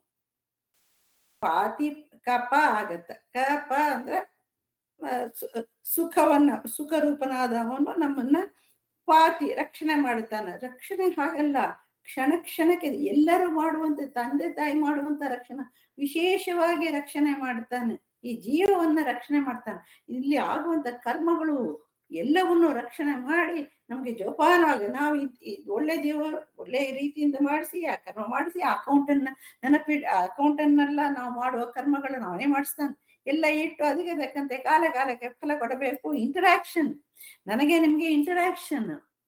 ಪಾತಿ ಕಪ ಆಗತ್ತ ಕಪ ಅಂದ್ರ ಆ, ಸು- ಸುಖವನ್ನ ಸುಖ ರೂಪನಾದವನು ನಮ್ಮನ್ನ ಪಾತಿ ರಕ್ಷಣೆ ಮಾಡುತ್ತಾನೆ ರಕ್ಷಣೆ ಹಾಗಲ್ಲ ಕ್ಷಣ ಕ್ಷಣಕ್ಕೆ ಎಲ್ಲರೂ ಮಾಡುವಂತ ತಂದೆ ತಾಯಿ ಮಾಡುವಂತ ರಕ್ಷಣೆ ವಿಶೇಷವಾಗಿ ರಕ್ಷಣೆ ಮಾಡ್ತಾನೆ ಈ ಜೀವವನ್ನ ರಕ್ಷಣೆ ಮಾಡ್ತಾನೆ ಇಲ್ಲಿ ಆಗುವಂತ ಕರ್ಮಗಳು ಎಲ್ಲವನ್ನು ರಕ್ಷಣೆ ಮಾಡಿ ನಮ್ಗೆ ಜೋಪಾನವಾಗಿ ನಾವು ಇದ್- ಇದ್ ಒಳ್ಳೆ ಜೀವ ಒಳ್ಳೆ ರೀತಿಯಿಂದ ಮಾಡಿಸಿ ಆ ಕರ್ಮ ಮಾಡಿಸಿ ಆ ಅಕೌಂಟನ್ನ ನೆನಪಿಡ್ ಆ ಅಕೌಂಟನ್ನೆಲ್ಲ ನಾವು ಮಾಡುವ ಕರ್ಮಗಳನ್ನ ಅವನೇ ಮಾಡಿಸ್ತಾನೆ ಎಲ್ಲ ಇಟ್ಟು ಅದಕ್ಕೆ ಬೇಕಂತೆ ಕಾಲ ಕಾಲಕ್ಕೆ ಫಲ ಕೊಡಬೇಕು ಇಂಟರಾಕ್ಷನ್ ನನಗೆ ನಿಮ್ಗೆ ಇಂಟರಾಕ್ಷನ್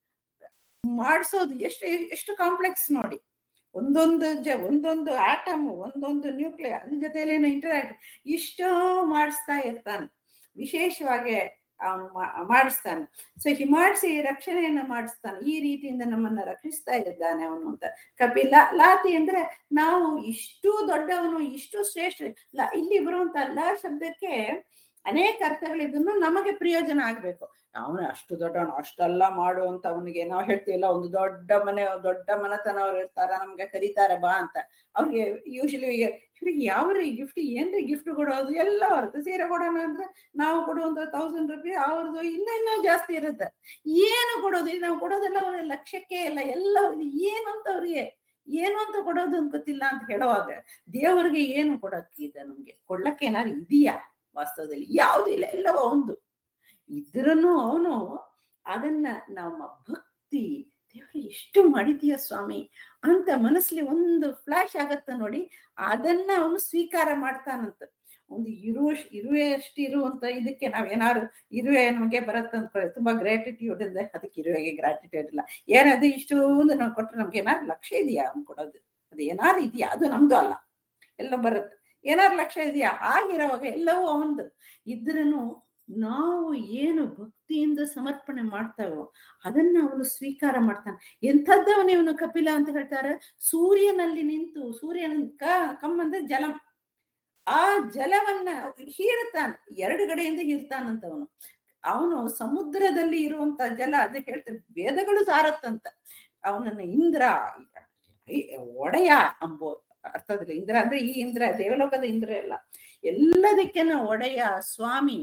ಮಾಡಿಸೋದು ಎಷ್ಟು ಎಷ್ಟು ಕಾಂಪ್ಲೆಕ್ಸ್ ನೋಡಿ ಒಂದೊಂದು ಜ ಒಂದೊಂದು ಆಟಮ್ ಒಂದೊಂದು ನ್ಯೂಕ್ಲಿಯರ್ ಅದ್ರ ಜೊತೆಲೇನು ಇಂಟರಾಕ್ಟ್ ಇಷ್ಟೋ ಮಾಡಿಸ್ತಾ ಇರ್ತಾನೆ ವಿಶೇಷವಾಗಿ ಆ ಮಾ- ಮಾಡಿಸ್ತಾನೆ ಸೊ ಹಿ ಮಾಡಿಸಿ ರಕ್ಷಣೆಯನ್ನ ಮಾಡಿಸ್ತಾನೆ ಈ ರೀತಿಯಿಂದ ನಮ್ಮನ್ನ ರಕ್ಷಿಸ್ತಾ ಇದ್ದಾನೆ ಅವನು ಅಂತ ಕಪಿಲ ಲಾತಿ ಅಂದ್ರೆ ನಾವು ಇಷ್ಟು ದೊಡ್ಡವನು ಇಷ್ಟು ಶ್ರೇಷ್ಠ ಲ ಇಲ್ಲಿ ಬರುವಂತ ಲ ಶಬ್ದಕ್ಕೆ ಅನೇಕ ಅರ್ಥಗಳಿದ್ದನ್ನು ನಮಗೆ ಪ್ರಯೋಜನ ಆಗ್ಬೇಕು ಅವನು ಅಷ್ಟು ದೊಡ್ಡವನು ಅಷ್ಟೆಲ್ಲ ಮಾಡುವಂತ ಅವನಿಗೆ ನಾವು ಹೇಳ್ತೀವಲ್ಲ ಒಂದು ದೊಡ್ಡ ಮನೆ ದೊಡ್ಡ ಮನೆತನವ್ರು ಇರ್ತಾರ ನಮ್ಗೆ ಕರೀತಾರೆ ಬಾ ಅಂತ ಅವ್ರಿಗೆ ಯೂಶಲಿ ಇವ್ರಿಗೆ ಯಾವ ಗಿಫ್ಟ್ ಏನ್ರಿ ಗಿಫ್ಟ್ ಕೊಡೋದು ಎಲ್ಲ ಅವ್ರದ್ದು ಸೀರೆ ಕೊಡೋಣ ಅಂದ್ರೆ ನಾವು ಕೊಡುವಂತ ತೌಸಂಡ್ ರುಪಿ ಅವ್ರದ್ದು ಇನ್ನ ಇನ್ನೂ ಜಾಸ್ತಿ ಇರುತ್ತೆ ಏನು ಕೊಡೋದು ಈಗ ನಾವು ಕೊಡೋದೆಲ್ಲ ಅವ್ರಿಗೆ ಲಕ್ಷಕ್ಕೆ ಇಲ್ಲ ಎಲ್ಲ ಅವ್ರಿಗೆ ಏನು ಅಂತ ಅವ್ರಿಗೆ ಏನು ಅಂತ ಕೊಡೋದು ಅಂತ ಗೊತ್ತಿಲ್ಲ ಅಂತ ಹೇಳುವಾಗ ದೇವರಿಗೆ ಏನು ಕೊಡಕ್ಕಿದೆ ನಮ್ಗೆ ಕೊಡ್ಲಕ್ಕೆ ಏನಾದ್ರು ಇದೆಯಾ ವಾಸ್ತವದಲ್ಲಿ ಯಾವ್ದು ಇಲ್ಲ ಎಲ್ಲವೂ ಒಂದು ಇದ್ರನು ಅವನು ಅದನ್ನ ನಮ್ಮ ಭಕ್ತಿ ದೇವ್ರು ಎಷ್ಟು ಮಾಡಿದೀಯ ಸ್ವಾಮಿ ಅಂತ ಮನಸ್ಸಲ್ಲಿ ಒಂದು ಫ್ಲಾಶ್ ಆಗತ್ತ ನೋಡಿ ಅದನ್ನ ಅವನು ಸ್ವೀಕಾರ ಮಾಡ್ತಾನಂತ ಒಂದು ಇರುವ ಇರುವೆ ಅಷ್ಟು ಇರುವಂತ ಇದಕ್ಕೆ ನಾವೇನಾದ್ರು ಇರುವೆ ನಮಗೆ ಬರತ್ತೆ ಅಂದ್ಕೊಳ್ಳಿ ತುಂಬಾ ಗ್ರಾಟಿಟ್ಯೂಡ್ ಇದೆ ಅದಕ್ಕೆ ಇರುವೆಗೆ ಗ್ರಾಟಿಟ್ಯೂಡ್ ಇಲ್ಲ ಏನದು ಇಷ್ಟು ಒಂದು ನಾವು ಕೊಟ್ರೆ ನಮ್ಗೆ ಏನಾದ್ರು ಲಕ್ಷ್ಯ ಇದೆಯಾ ಅವ್ನು ಕೊಡೋದು ಅದು ಏನಾದ್ರು ಇದೆಯಾ ಅದು ನಮ್ದು ಅಲ್ಲ ಎಲ್ಲ ಬರುತ್ತೆ ಏನಾದ್ರು ಲಕ್ಷ್ಯ ಇದೆಯಾ ಆಗಿರೋವಾಗ ಎಲ್ಲವೂ ಅವಂದು ಇದ್ರನು ನಾವು ಏನು ಭಕ್ತಿಯಿಂದ ಸಮರ್ಪಣೆ ಮಾಡ್ತಾವೋ ಅದನ್ನ ಅವನು ಸ್ವೀಕಾರ ಮಾಡ್ತಾನೆ ಎಂಥದ್ದವನೇ ಇವನು ಕಪಿಲ ಅಂತ ಹೇಳ್ತಾರೆ ಸೂರ್ಯನಲ್ಲಿ ನಿಂತು ಸೂರ್ಯನ ಕ ಕಮ್ ಅಂದ್ರೆ ಜಲ ಆ ಜಲವನ್ನ ಹೀರ್ತಾನ ಎರಡು ಕಡೆಯಿಂದ ಹೀರ್ತಾನಂತ ಅವನು ಅವನು ಸಮುದ್ರದಲ್ಲಿ ಇರುವಂತ ಜಲ ಅದಕ್ಕೆ ಹೇಳ್ತಾರೆ ವೇದಗಳು ಸಾರತ್ತಂತ ಅವನನ್ನ ಇಂದ್ರ ಈ ಒಡೆಯ ಅಂಬೋ ಅರ್ಥದಲ್ಲಿ ಇಂದ್ರ ಅಂದ್ರೆ ಈ ಇಂದ್ರ ದೇವಲೋಕದ ಇಂದ್ರ ಅಲ್ಲ ಎಲ್ಲದಕ್ಕೆನ ಒಡೆಯ ಸ್ವಾಮಿ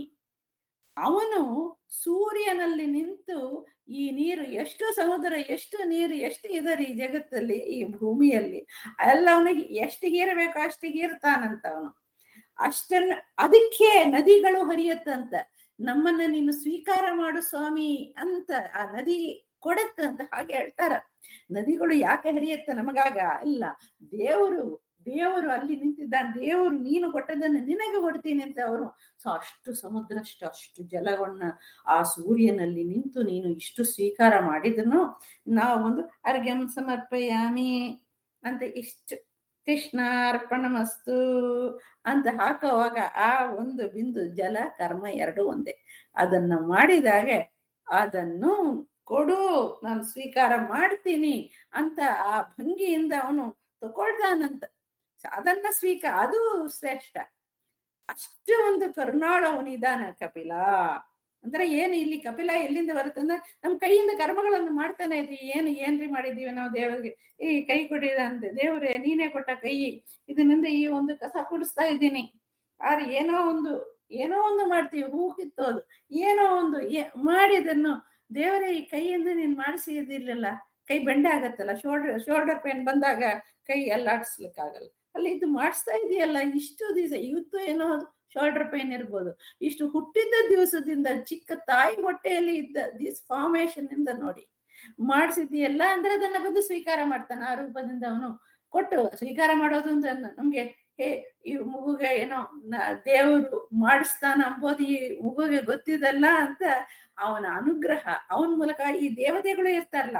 ಅವನು ಸೂರ್ಯನಲ್ಲಿ ನಿಂತು ಈ ನೀರು ಎಷ್ಟು ಸಮುದ್ರ ಎಷ್ಟು ನೀರು ಎಷ್ಟು ಇದರಿ ಈ ಜಗತ್ತಲ್ಲಿ ಈ ಭೂಮಿಯಲ್ಲಿ ಎಲ್ಲ ಅವನಿಗೆ ಎಷ್ಟು ಹೀರಬೇಕು ಅಷ್ಟು ಹೀರ್ತಾನಂತ ಅವನು ಅಷ್ಟನ್ನ ಅದಕ್ಕೆ ನದಿಗಳು ಹರಿಯತ್ತಂತ ನಮ್ಮನ್ನ ನೀನು ಸ್ವೀಕಾರ ಮಾಡು ಸ್ವಾಮಿ ಅಂತ ಆ ನದಿ ಕೊಡತ್ತಂತ ಹಾಗೆ ಹೇಳ್ತಾರ ನದಿಗಳು ಯಾಕೆ ಹರಿಯತ್ತ ನಮಗಾಗ ಅಲ್ಲ ದೇವರು ದೇವರು ಅಲ್ಲಿ ನಿಂತಿದ್ದಾನೆ ದೇವರು ನೀನು ಕೊಟ್ಟದನ್ನ ನಿನಗೆ ಕೊಡ್ತೀನಿ ಅಂತ ಅವರು ಸೊ ಅಷ್ಟು ಸಮುದ್ರಷ್ಟು ಅಷ್ಟು ಜಲವನ್ನ ಆ ಸೂರ್ಯನಲ್ಲಿ ನಿಂತು ನೀನು ಇಷ್ಟು ಸ್ವೀಕಾರ ಮಾಡಿದನು ನಾವು ಒಂದು ಅರ್ಘ್ಯಂ ಸಮರ್ಪಯಾಮಿ ಅಂತ ಇಷ್ಟು ಕೃಷ್ಣಾರ್ಪಣಮಸ್ತು ಅಂತ ಹಾಕುವಾಗ ಆ ಒಂದು ಬಿಂದು ಜಲ ಕರ್ಮ ಎರಡು ಒಂದೇ ಅದನ್ನ ಮಾಡಿದಾಗ ಅದನ್ನು ಕೊಡು ನಾನು ಸ್ವೀಕಾರ ಮಾಡ್ತೀನಿ ಅಂತ ಆ ಭಂಗಿಯಿಂದ ಅವನು ತಗೊಳ್ತಾನಂತ ಅದನ್ನ ಸ್ವೀಕಾರ ಅದು ಶ್ರೇಷ್ಠ ಅಷ್ಟು ಒಂದು ಕರುಣಾಳು ಅವನಿದಾನ ಕಪಿಲ ಅಂದ್ರೆ ಏನು ಇಲ್ಲಿ ಕಪಿಲ ಎಲ್ಲಿಂದ ಬರುತ್ತಂದ್ರೆ ನಮ್ ಕೈಯಿಂದ ಕರ್ಮಗಳನ್ನು ಮಾಡ್ತಾನೆ ಇದ್ವಿ ಏನು ಏನ್ರಿ ಮಾಡಿದೀವಿ ನಾವು ದೇವರಿಗೆ ಈ ಕೈ ಕೊಡಿದ ಅಂತೆ ದೇವ್ರೆ ನೀನೇ ಕೊಟ್ಟ ಕೈ ಇದರಿಂದ ಈ ಒಂದು ಕಸ ಕುಡಿಸ್ತಾ ಇದ್ದೀನಿ ಆದ್ರೆ ಏನೋ ಒಂದು ಏನೋ ಒಂದು ಮಾಡ್ತೀವಿ ಹೂ ಕಿತ್ತೋದು ಏನೋ ಒಂದು ಏ- ಮಾಡಿ ಅದನ್ನು ದೇವರೇ ಈ ಕೈಯಿಂದ ನೀನ್ ಮಾಡಿಸಿದಿರ್ಲಿಲ್ಲ ಕೈ ಬೆಂಡೆ ಆಗತ್ತಲ್ಲ ಶೋಲ್ಡರ್ ಶೋಲ್ಡರ್ ಪೇನ್ ಬಂದಾಗ ಕೈ ಅಲ್ಲಾಡಿಸ್ಲಿಕ್ಕಾಗಲ್ಲ ಅಲ್ಲಿ ಇದು ಮಾಡಿಸ್ತಾ ಇದೆಯಲ್ಲ ಇಷ್ಟು ದಿವಸ ಇವತ್ತು ಏನೋ ಶೋಲ್ಡರ್ ಪೇನ್ ಇರ್ಬೋದು ಇಷ್ಟು ಹುಟ್ಟಿದ ದಿವಸದಿಂದ ಚಿಕ್ಕ ತಾಯಿ ಹೊಟ್ಟೆಯಲ್ಲಿ ಇದ್ದ ದಿಸ್ ಫಾರ್ಮೇಶನ್ ಇಂದ ನೋಡಿ ಮಾಡಿಸಿದ್ಯಲ್ಲ ಅಂದ್ರೆ ಅದನ್ನ ಬಂದು ಸ್ವೀಕಾರ ಮಾಡ್ತಾನೆ ಆ ರೂಪದಿಂದ ಅವನು ಕೊಟ್ಟು ಸ್ವೀಕಾರ ಮಾಡೋದು ಅಂದ್ರೆ ನಮ್ಗೆ ಹೇ ಈ ಮಗುಗೆ ಏನೋ ನ- ದೇವರು ಮಾಡಿಸ್ತಾನ ಅಂಬೋದು ಈ ಮಗುಗೆ ಗೊತ್ತಿದಲ್ಲ ಅಂತ ಅವನ ಅನುಗ್ರಹ ಅವನ ಮೂಲಕ ಈ ದೇವತೆಗಳು ಇರ್ತಾರಲ್ಲ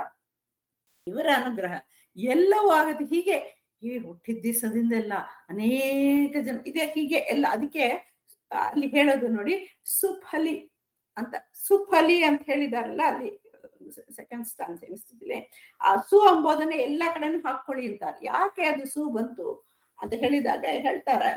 ಇವರ ಅನುಗ್ರಹ ಎಲ್ಲವೂ ಆಗತ್ತೆ ಹೀಗೆ ಈ ಹುಟ್ಟಿದ ದಿವಸದಿಂದೆಲ್ಲ ಅನೇಕ ಜನ ಇದೆ ಹೀಗೆ ಎಲ್ಲ ಅದಕ್ಕೆ ಅಲ್ಲಿ ಹೇಳೋದು ನೋಡಿ ಸುಫಲಿ ಅಂತ ಸುಫಲಿ ಅಂತ ಹೇಳಿದಾರಲ್ಲ ಅಲ್ಲಿ ಸೆಕೆಂಡ್ ಸ್ಥಾನ ಸೇವಿಸ್ತಿದ್ದಿಲ್ಲ ಆ ಸು ಅಂಬೋದನ್ನ ಎಲ್ಲಾ ಕಡೆನೂ ಹಾಕೊಳ್ಳಿ ಅಂತಾರೆ ಯಾಕೆ ಅದು ಸು ಬಂತು ಅಂತ ಹೇಳಿದಾಗ ಹೇಳ್ತಾರೆ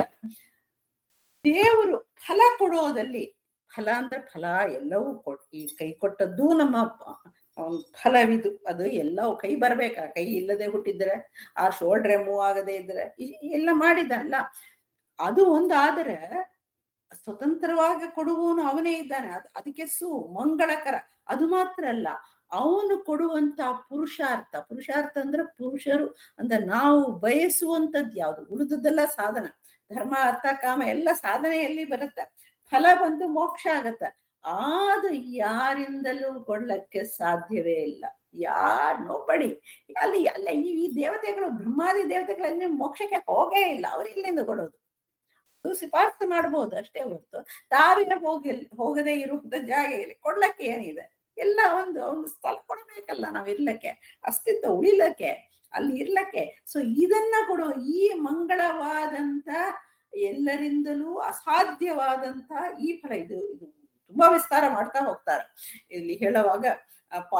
ದೇವರು ಫಲ ಕೊಡೋದಲ್ಲಿ ಫಲ ಅಂದ್ರೆ ಫಲ ಎಲ್ಲವೂ ಕೊಟ್ ಈ ಕೈ ಕೊಟ್ಟದ್ದು ನಮ್ಮ ಅವ್ನ್ ಫಲವಿದು ಅದು ಎಲ್ಲವೂ ಕೈ ಬರ್ಬೇಕಾ ಕೈ ಇಲ್ಲದೆ ಹುಟ್ಟಿದ್ರೆ ಆ ಶೋಲ್ಡ್ರೆ ಮೂವ್ ಆಗದೆ ಇದ್ರೆ ಇ- ಎಲ್ಲ ಮಾಡಿದಲ್ಲ ಅದು ಒಂದಾದರೆ ಸ್ವತಂತ್ರವಾಗಿ ಕೊಡುವವನು ಅವನೇ ಇದ್ದಾನೆ ಅದ್- ಅದಕ್ಕೆ ಸು ಮಂಗಳಕರ ಅದು ಮಾತ್ರ ಅಲ್ಲ ಅವನು ಕೊಡುವಂತ ಪುರುಷಾರ್ಥ ಪುರುಷಾರ್ಥ ಅಂದ್ರೆ ಪುರುಷರು ಅಂದ್ರೆ ನಾವು ಬಯಸುವಂತದ್ದು ಯಾವುದು ಉಳಿದದ್ದೆಲ್ಲ ಸಾಧನ ಧರ್ಮ ಅರ್ಥ ಕಾಮ ಎಲ್ಲ ಸಾಧನೆಯಲ್ಲಿ ಬರುತ್ತೆ ಫಲ ಬಂದು ಮೋಕ್ಷ ಆಗತ್ತ ಅದು ಯಾರಿಂದಲೂ ಕೊಡ್ಲಕ್ಕೆ ಸಾಧ್ಯವೇ ಇಲ್ಲ ಯಾರ್ ನೋಬಡಿ ಅಲ್ಲಿ ಅಲ್ಲ ಈ ಈ ದೇವತೆಗಳು ಬ್ರಹ್ಮಾದಿ ದೇವತೆಗಳಲ್ಲಿ ಮೋಕ್ಷಕ್ಕೆ ಹೋಗೇ ಇಲ್ಲ ಅವ್ರು ಇಲ್ಲಿಂದ ಕೊಡೋದು ಅದು ಶಿಫಾರಸು ಮಾಡ್ಬೋದು ಅಷ್ಟೇ ಹೊರತು ತಾವೇ ಹೋಗಿ ಹೋಗದೆ ಇರುವಂತ ಜಾಗೆಯಲ್ಲಿ ಕೊಡ್ಲಕ್ಕೆ ಏನಿದೆ ಎಲ್ಲ ಒಂದು ಒಂದು ಸ್ಥಳ ಕೊಡ್ಬೇಕಲ್ಲ ನಾವ್ ಇರ್ಲಕ್ಕೆ ಅಸ್ತಿತ್ವ ಉಳಿಲಕ್ಕೆ ಅಲ್ಲಿ ಇರ್ಲಕ್ಕೆ ಸೊ ಇದನ್ನ ಕೊಡೋ ಈ ಮಂಗಳವಾದಂತ ಎಲ್ಲರಿಂದಲೂ ಅಸಾಧ್ಯವಾದಂತ ಈ ಫಲ ಇದು ಇದು ತುಂಬಾ ವಿಸ್ತಾರ ಮಾಡ್ತಾ ಹೋಗ್ತಾರೆ ಇಲ್ಲಿ ಹೇಳುವಾಗ ಆ ಪಾ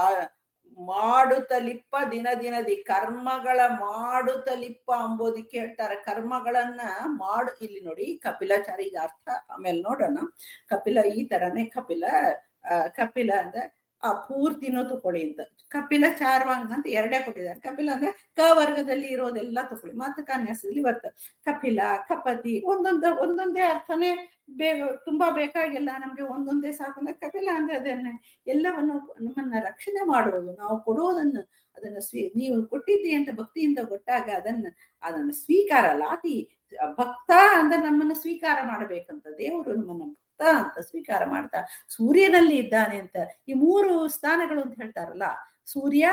ಮಾಡುತ್ತಲಿಪ್ಪ ದಿನ ದಿನದಿ ಕರ್ಮಗಳ ಮಾಡುತ್ತಲಿಪ್ಪ ಅಂಬೋದಕ್ಕೆ ಹೇಳ್ತಾರೆ ಕರ್ಮಗಳನ್ನ ಮಾಡು ಇಲ್ಲಿ ನೋಡಿ ಕಪಿಲಾಚಾರಿ ಇದು ಅರ್ಥ ಆಮೇಲೆ ನೋಡೋಣ ಕಪಿಲ ಈ ತರನೇ ಕಪಿಲ ಆ, ಕಪಿಲ ಅಂದ್ರೆ ಆ ಪೂರ್ತಿನೂ ತಕೊಳ್ಳಿ ಅಂತ ಕಪಿಲ ಚಾರ್ವಾಂಗ ಅಂತ ಎರಡೇ ಕೊಟ್ಟಿದ್ದಾರೆ ಕಪಿಲ ಅಂದ್ರೆ ಕ ವರ್ಗದಲ್ಲಿ ಇರೋದೆಲ್ಲ ತಕೊಳ್ಳಿ ಮತ್ತು ಕನ್ಯಾಸದಲ್ಲಿ ಬರ್ತದೆ ಕಪಿಲ ಕಪತಿ ಒಂದೊಂದು ಒಂದೊಂದೇ ಅರ್ಥನೇ ಬೇಗ ತುಂಬಾ ಬೇಕಾಗಿಲ್ಲ ನಮ್ಗೆ ಒಂದೊಂದೇ ಸಾಕು ಅಂದ್ರೆ ಕಪಿಲ ಅಂದ್ರೆ ಅದನ್ನ ಎಲ್ಲವನ್ನು ನಮ್ಮನ್ನ ರಕ್ಷಣೆ ಮಾಡುವುದು ನಾವು ಕೊಡೋದನ್ನು ಅದನ್ನ ಸ್ವೀ ನೀವು ಕೊಟ್ಟಿದ್ದಿ ಅಂತ ಭಕ್ತಿಯಿಂದ ಕೊಟ್ಟಾಗ ಅದನ್ನ ಅದನ್ನ ಸ್ವೀಕಾರ ಲಾತಿ ಭಕ್ತ ಅಂದ್ರೆ ನಮ್ಮನ್ನ ಸ್ವೀಕಾರ ಮಾಡಬೇಕಂತ ದೇವರು ನಮ್ಮನ್ನ ಭಕ್ತ ಅಂತ ಸ್ವೀಕಾರ ಮಾಡ್ತಾ ಸೂರ್ಯನಲ್ಲಿ ಇದ್ದಾನೆ ಅಂತ ಈ ಮೂರು ಸ್ಥಾನಗಳು ಅಂತ ಹೇಳ್ತಾರಲ್ಲ ಸೂರ್ಯ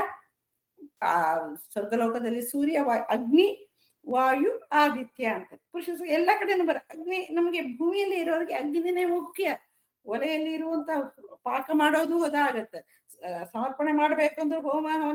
ಆ ಸ್ವರ್ಗಲೋಕದಲ್ಲಿ ಸೂರ್ಯ ವಾ- ಅಗ್ನಿ ವಾಯು ಆದಿತ್ಯ ಅಂತ ಪುರುಷ ಸು- ಎಲ್ಲ ಕಡೆನೂ ಬರ ಅಗ್ನಿ ನಮಗೆ ಭೂಮಿಯಲ್ಲಿ ಇರೋರಿಗೆ ಅಗ್ನಿನೇ ಮುಖ್ಯ ಒಲೆಯಲ್ಲಿ ಇರುವಂತ ಪಾಕ ಮಾಡೋದು ಅದಾಗತ್ತೆ ಆ, ಸಮರ್ಪಣೆ ಮಾಡ್ಬೇಕಂದ್ರೆ ಹೋಮ ಹವನ